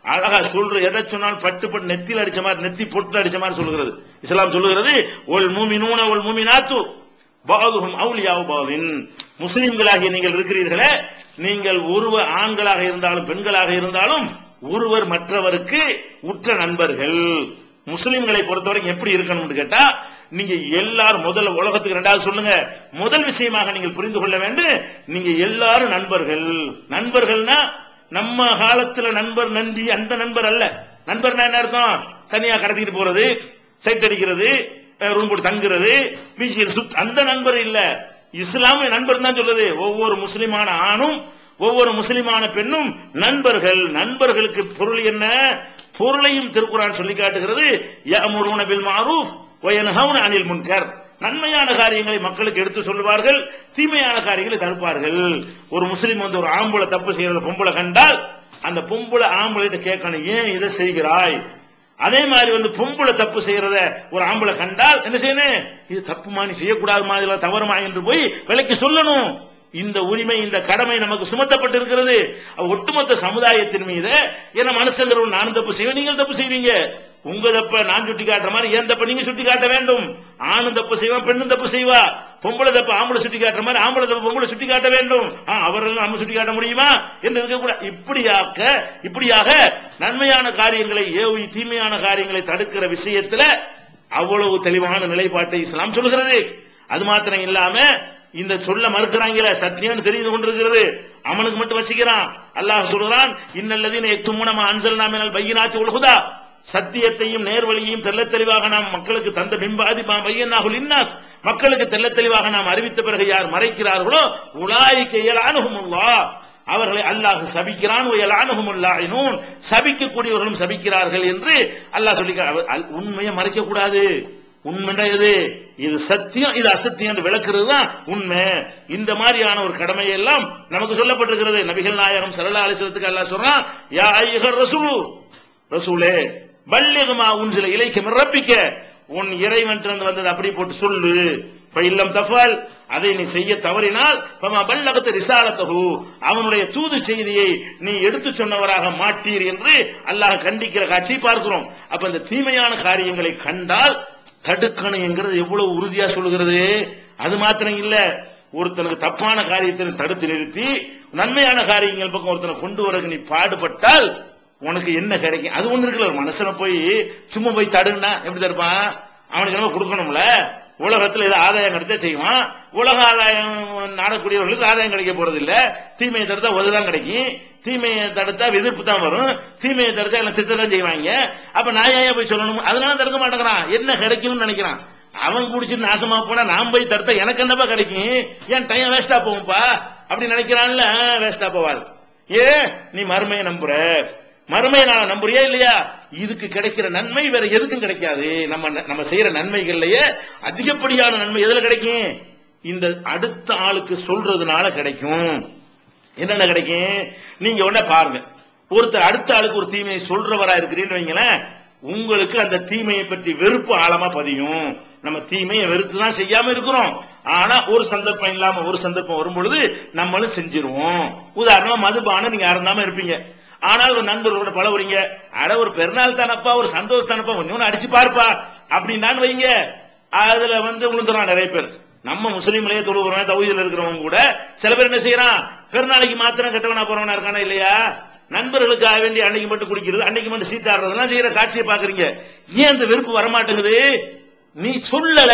அழகா சொல்ற எதை சொன்னாலும் பட்டு பட்டு நெத்தியில் அடிச்ச மாதிரி நெத்தி பொட்டு அடிச்ச மாதிரி சொல்லுகிறது இஸ்லாம் சொல்லுகிறது ஒல் மூமினூன ஒல் மூமினாத்து பாதுகும் அவுலியாவு பாவின் முஸ்லிம்களாகிய நீங்கள் இருக்கிறீர்களே நீங்கள் ஒருவர் ஆண்களாக இருந்தாலும் பெண்களாக இருந்தாலும் ஒருவர் மற்றவருக்கு உற்ற நண்பர்கள் முஸ்லிம்களை பொறுத்தவரைக்கும் எப்படி இருக்கணும்னு கேட்டா நீங்க எல்லாரும் முதல்ல உலகத்துக்கு ரெண்டாவது சொல்லுங்க முதல் விஷயமாக நீங்கள் புரிந்து கொள்ள வேண்டும் நீங்க எல்லாரும் நண்பர்கள் நண்பர்கள்னா நம்ம காலத்துல நண்பர் நண்பி அந்த நண்பர் அல்ல நண்பர்னா என்ன அர்த்தம் தனியா கடத்திட்டு போறது சைட் அடிக்கிறது ரூம் போட்டு தங்குறது பீச்சில் சுத் அந்த நண்பர் இல்ல இஸ்லாமிய நண்பர் தான் சொல்லுது ஒவ்வொரு முஸ்லிமான ஆணும் ஒவ்வொரு முஸ்லிமான பெண்ணும் நண்பர்கள் நண்பர்களுக்கு பொருள் என்ன பொருளையும் திருக்குறான் சொல்லி காட்டுகிறது யஅமுருன பில் மாரூஃப் வயன்ஹவுன அனில் முன்கர் நன்மையான காரியங்களை மக்களுக்கு எடுத்து சொல்லுவார்கள் தீமையான காரியங்களை தடுப்பார்கள் ஒரு முஸ்லீம் வந்து ஒரு ஆம்பளை தப்பு செய்யறத பொம்பளை கண்டால் அந்த பொம்பளை ஆம்பளை கேட்கணும் ஏன் இதை செய்கிறாய் அதே மாதிரி வந்து பொம்பளை தப்பு செய்யறத ஒரு ஆம்பளை கண்டால் என்ன செய்யணும் இது தப்புமா நீ செய்யக்கூடாது மாதிரி தவறுமா என்று போய் விலைக்கு சொல்லணும் இந்த உரிமை இந்த கடமை நமக்கு சுமத்தப்பட்டு இருக்கிறது ஒட்டுமொத்த சமுதாயத்தின் மீது என்ன மனுஷங்கிற நானும் தப்பு செய்வேன் நீங்கள் தப்பு செய்வீங்க உங்க தப்ப நான் சுட்டி காட்டுற மாதிரி ஏன் தப்ப நீங்க சுட்டி காட்ட வேண்டும் ஆணும் தப்பு செய்வான் பெண்ணும் தப்பு செய்வா பொம்பளை தப்பு ஆம்பளை சுட்டி காட்டுற மாதிரி ஆம்பளை தப்பு பொம்பளை சுட்டி காட்ட வேண்டும் அவர்கள் நம்ம சுட்டி காட்ட முடியுமா என்று இருக்கக்கூடாது இப்படியாக்க இப்படியாக நன்மையான காரியங்களை ஏவி தீமையான காரியங்களை தடுக்கிற விஷயத்துல அவ்வளவு தெளிவான நிலைப்பாட்டை இஸ்லாம் சொல்கிறது அது மாத்திரம் இல்லாம இந்த சொல்ல மறுக்கிறாங்களே சத்தியம் தெரிந்து கொண்டிருக்கிறது அவனுக்கு மட்டும் வச்சுக்கிறான் அல்லாஹ் சொல்றான் இன்னல்லதீன எத்துமுனமா அன்சல் நாமினல் பையனாத்தி உலகுதா சத்தியத்தையும் நேர்வழியையும் தெல்ல தெளிவாக நாம் மக்களுக்கு தந்த பிம்பாதி பையனாகுல் இன்னாஸ் மக்களுக்கு தெல்ல தெளிவாக நாம் அறிவித்த பிறகு யார் மறைக்கிறார்களோ உலாய்க்க இயலானுகுமுல்லா அவர்களை அல்லாஹ் சபிக்கிறான் இயலானுகுமுல்லாயினூன் சபிக்கக்கூடியவர்களும் சபிக்கிறார்கள் என்று அல்லாஹ் சொல்லி உண்மையை மறைக்க கூடாது உண்மைண்டா எது இது சத்தியம் இது அசத்தியம் என்று விளக்குறது தான் உண்மை இந்த மாதிரியான ஒரு கடமை எல்லாம் நமக்கு சொல்லப்பட்டிருக்கிறது நபிகள் நாயகம் சரலா அலிசலத்துக்கு அல்லாஹ் சொல்றான் யா ஐயகர் ரசூலு ரசூலே பல்லிகமா உன் சில இலைக்கு ரப்பிக்க உன் இறைவன் வந்தது அப்படி போட்டு சொல்லு இல்லம் தஃபால் அதை நீ செய்ய தவறினால் பல்லகத்து ரிசாலத்தகு அவனுடைய தூது செய்தியை நீ எடுத்து சொன்னவராக மாட்டீர் என்று அல்லாஹ் கண்டிக்கிற காட்சியை பார்க்கிறோம் அப்ப இந்த தீமையான காரியங்களை கண்டால் தடுக்கணும் என்கிறது எவ்வளவு உறுதியா சொல்கிறது அது மாத்திரம் இல்ல ஒருத்தனுக்கு தப்பான காரியத்தை தடுத்து நிறுத்தி நன்மையான காரியங்கள் பக்கம் ஒருத்தனை கொண்டு வரக்கு நீ பாடுபட்டால் உனக்கு என்ன கிடைக்கும் அது ஒண்ணு இருக்குல்ல ஒரு மனுஷனை போய் சும்மா போய் தடுனா எப்படி தடுப்பான் அவனுக்கு என்ன கொடுக்கணும்ல உலகத்துல ஏதோ ஆதாயம் கிடைச்சா செய்வான் உலக ஆதாயம் நாடக்கூடியவர்களுக்கு ஆதாயம் கிடைக்க போறது இல்ல தீமையை தடுத்தா உததான் கிடைக்கும் தீமையை தடுத்தா எதிர்ப்பு தான் வரும் தீமையை தடுத்தா எல்லாம் திட்ட தான் செய்வாங்க அப்ப நான் ஏன் போய் சொல்லணும் அதனால தடுக்க மாட்டேங்கிறான் என்ன கிடைக்கும்னு நினைக்கிறான் அவன் குடிச்சிட்டு நாசமா போனா நான் போய் தடுத்தா எனக்கு என்னப்பா கிடைக்கும் ஏன் டைம் வேஸ்டா போகும்பா அப்படி நினைக்கிறான்ல வேஸ்டா போவாது ஏ நீ மறுமையை நம்புற மறுமையை நான் நம்புறியா இல்லையா இதுக்கு கிடைக்கிற நன்மை வேற எதுக்கும் கிடைக்காது நம்ம நம்ம செய்யற நன்மைகள்லயே அதிகப்படியான நன்மை எதுல கிடைக்கும் இந்த அடுத்த ஆளுக்கு சொல்றதுனால கிடைக்கும் என்னென்ன கிடைக்கும் நீங்க உடனே பாருங்க ஒருத்தர் அடுத்த ஆளுக்கு ஒரு தீமையை சொல்றவரா இருக்கிறீன்னு வைங்களேன் உங்களுக்கு அந்த தீமையை பற்றி வெறுப்பு ஆழமா பதியும் நம்ம தீமையை வெறுத்து தான் செய்யாம இருக்கிறோம் ஆனா ஒரு சந்தர்ப்பம் இல்லாம ஒரு சந்தர்ப்பம் வரும் பொழுது நம்மளும் செஞ்சிருவோம் உதாரணமா மதுபானம் நீங்க அறந்தாம இருப்பீங்க ஆனால் ஒரு நண்பர்களோட பழகுறீங்க அட ஒரு பெருநாள் தானப்பா ஒரு சந்தோஷம் தானப்பா ஒன்னு அடிச்சு பார்ப்பா அப்படின்னு வைங்க அதுல வந்து விழுந்துறான் நிறைய பேர் நம்ம முஸ்லீம்லயே தொழுகிறோம் தகுதியில் இருக்கிறவங்க கூட சில பேர் என்ன செய்யறான் பெருநாளைக்கு மாத்திரம் கெட்டவனா போறவனா இருக்கானா இல்லையா நண்பர்களுக்காக வேண்டி அன்னைக்கு மட்டும் குடிக்கிறது அன்னைக்கு மட்டும் சீட்டாடுறதுலாம் செய்யற காட்சியை பாக்குறீங்க ஏன் அந்த வெறுப்பு வரமாட்டேங்குது நீ சொல்லல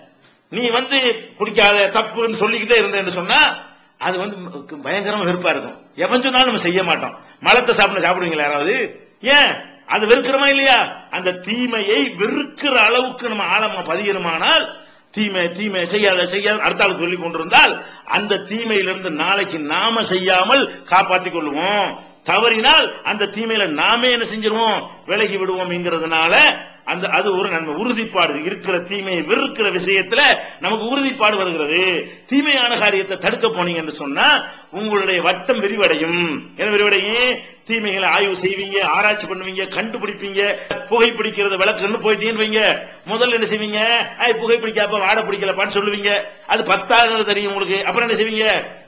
நீ வந்து குடிக்காத தப்புன்னு சொல்லிக்கிட்டே இருந்தேன்னு சொன்னா அது வந்து பயங்கரமா வெறுப்பா இருக்கும் எவன் சொன்னாலும் நம்ம செய்ய மாட்டோம் மலத்தை சாப்பிட சாப்பிடுவீங்களா யாராவது ஏன் அது வெறுக்கிறோமா இல்லையா அந்த தீமையை வெறுக்கிற அளவுக்கு நம்ம ஆழமா பதியணுமானால் தீமை தீமை செய்யாத செய்யாத அடுத்த ஆளுக்கு சொல்லி கொண்டிருந்தால் அந்த தீமையிலிருந்து நாளைக்கு நாம செய்யாமல் காப்பாற்றிக் கொள்வோம் தவறினால் அந்த தீமையில நாமே என்ன செஞ்சிருவோம் விலகி விடுவோம்ங்கிறதுனால அந்த அது ஒரு நன்மை உறுதிப்பாடு இருக்கிற தீமையை வெறுக்கிற விஷயத்துல நமக்கு உறுதிப்பாடு வருகிறது தீமையான காரியத்தை தடுக்க போனீங்க என்று சொன்னா உங்களுடைய வட்டம் விரிவடையும் என்ன விரிவடையும் தீமைகளை ஆய்வு செய்வீங்க ஆராய்ச்சி பண்ணுவீங்க கண்டுபிடிப்பீங்க புகைப்பிடிக்கிறது விளக்குன்னு போயிட்டீங்கன்னு வைங்க முதல்ல என்ன செய்வீங்க ஐ புகைப்பிடிக்காப்ப வாட பிடிக்கலப்பான்னு சொல்லுவீங்க அது பத்தாவது தெரியும் உங்களுக்கு அப்புறம் என்ன செய்வீங்க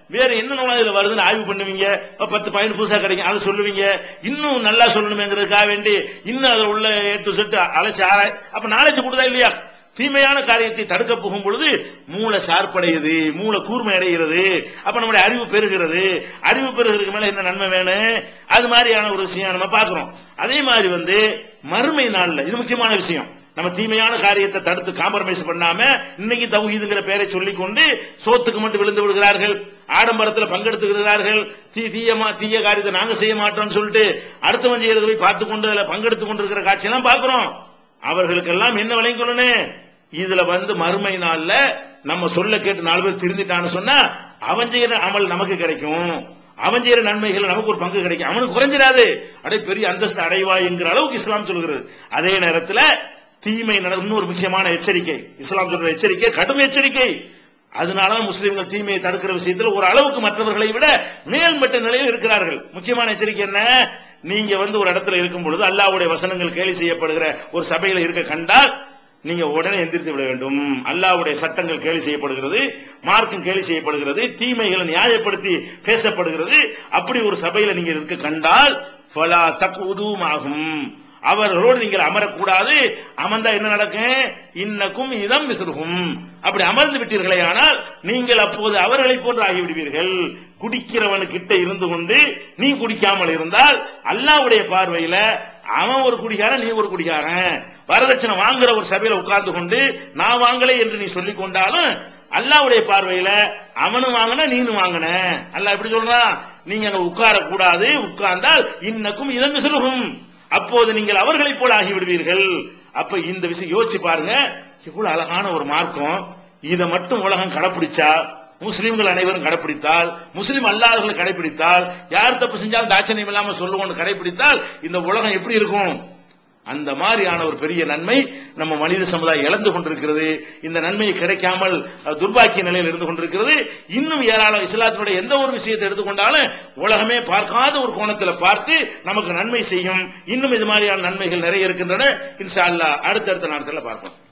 வேற என்ன இதுல வருதுன்னு ஆய்வு பண்ணுவீங்க அப்ப பத்து பாயிண்ட் புதுசா கிடைக்கும் அதை சொல்லுவீங்க இன்னும் நல்லா சொல்லணுமேங்கிறதுக்காக வேண்டி இன்னும் அதுல உள்ள எட்டு செட்டு அலசி ஆராய் அப்ப நாலேஜ் கொடுதா இல்லையா தீமையான காரியத்தை தடுக்க போகும் பொழுது மூளை ஷார்ப்படையுது மூளை கூர்மை அடைகிறது அப்ப நம்முடைய அறிவு பெறுகிறது அறிவு பெறுகிறதுக்கு மேல என்ன நன்மை வேணும் அது மாதிரியான ஒரு விஷயம் நம்ம பார்க்கிறோம் அதே மாதிரி வந்து மறுமை நாள்ல இது முக்கியமான விஷயம் நம்ம தீமையான காரியத்தை தடுத்து காம்ப்ரமைஸ் பண்ணாம இன்னைக்கு தௌஹீதுங்கிற பெயரை சொல்லிக் கொண்டு சோத்துக்கு மட்டும் விழுந்து விடுகிறார்கள் ஆடம்பரத்துல பங்கெடுத்துக்கிறார்கள் தீ தீயமா தீய காரியத்தை நாங்க செய்ய மாட்டோம்னு சொல்லிட்டு அடுத்தவன் செய்யறதை போய் பார்த்து கொண்டு அதுல பங்கெடுத்து கொண்டிருக்கிற காட்சியெல்லாம் பார்க்கிறோம் அவர்களுக்கெல்லாம் என்ன விளங்கணும் இதுல வந்து மறுமை நாள்ல நம்ம சொல்ல கேட்டு நாலு பேர் திருந்திட்டான்னு சொன்னா அவன் செய்யற அமல் நமக்கு கிடைக்கும் அவன் செய்யற நன்மைகள் நமக்கு ஒரு பங்கு கிடைக்கும் அவனுக்கு குறைஞ்சிடாது அடே பெரிய அந்தஸ்து அடைவாய் என்கிற அளவுக்கு இஸ்லாம் சொல்கிறது அதே நேரத்துல தீமை நட இன்னொரு முக்கியமான எச்சரிக்கை இஸ்லாம் சொல்ற எச்சரிக்கை கடும் எச்சரிக்கை அதனால முஸ்லிம்கள் தீமையை தடுக்கிற விஷயத்தில் ஒரு அளவுக்கு மற்றவர்களை விட மேல்மட்ட நிலையில் இருக்கிறார்கள் முக்கியமான எச்சரிக்கை என்ன நீங்க வந்து ஒரு இடத்துல இருக்கும் பொழுது அல்லாஹ்வுடைய வசனங்கள் கேலி செய்யப்படுகிற ஒரு சபையில இருக்க கண்டால் நீங்க உடனே எந்திரித்து விட வேண்டும் அல்லாஹ்வுடைய சட்டங்கள் கேலி செய்யப்படுகிறது மார்க்கம் கேலி செய்யப்படுகிறது தீமைகளை நியாயப்படுத்தி பேசப்படுகிறது அப்படி ஒரு சபையில நீங்க இருக்க கண்டால் ஃபலா தக்குதுமாகும் அவர்களோடு நீங்கள் அமரக்கூடாது அமர்ந்தா என்ன நடக்கும் இன்னக்கும் இதம் மிசுருகும் அப்படி அமர்ந்து விட்டீர்களே ஆனால் நீங்கள் அப்போது அவர்களை போன்று ஆகிவிடுவீர்கள் குடிக்கிறவனுக்கிட்ட இருந்து கொண்டு நீ குடிக்காமல் இருந்தால் அல்லாஹ்வுடைய பார்வையில அவன் ஒரு குடிகாரன் நீ ஒரு குடிகாரன் வரதட்சணை வாங்குற ஒரு சபையில உட்கார்ந்து கொண்டு நான் வாங்கலை என்று நீ சொல்லிக் கொண்டாலும் அல்லாஹ்வுடைய பார்வையில அவனும் வாங்கின நீனும் வாங்கின அல்லாஹ் எப்படி சொல்றான் நீங்க அங்க உட்கார கூடாது உட்கார்ந்தால் இன்னக்கும் இதம் மிசுருகும் அப்போது நீங்கள் அவர்களைப் போல ஆகிவிடுவீர்கள் அப்ப இந்த விஷயம் யோசிச்சு பாருங்க இவ்வளவு அழகான ஒரு மார்க்கம் இதை மட்டும் உலகம் கடைப்பிடிச்சா முஸ்லிம்கள் அனைவரும் கடைப்பிடித்தால் முஸ்லிம் அல்லாதவர்களை கடைப்பிடித்தால் யார் தப்பு செஞ்சாலும் தாட்சணியம் இல்லாம சொல்லுவோம்னு கடைப்பிடித்தால் இந்த உலகம் எப்படி இருக்கும் அந்த மாதிரியான ஒரு பெரிய நன்மை நம்ம மனித சமுதாயம் இழந்து கொண்டிருக்கிறது இந்த நன்மை கிடைக்காமல் அஹ், துர்பாக்கிய நிலையில் இருந்து கொண்டிருக்கிறது இன்னும் ஏராளம் இஸ்லாத்தினுடைய எந்த ஒரு விஷயத்தை எடுத்துக்கொண்டாலும் உலகமே பார்க்காத ஒரு கோணத்துல பார்த்து நமக்கு நன்மை செய்யும் இன்னும் இது மாதிரியான நன்மைகள் நிறைய இருக்கின்றன இன்ஷா அல்லாஹ் அடுத்தடுத்த நாட்களில் பார்ப்போம்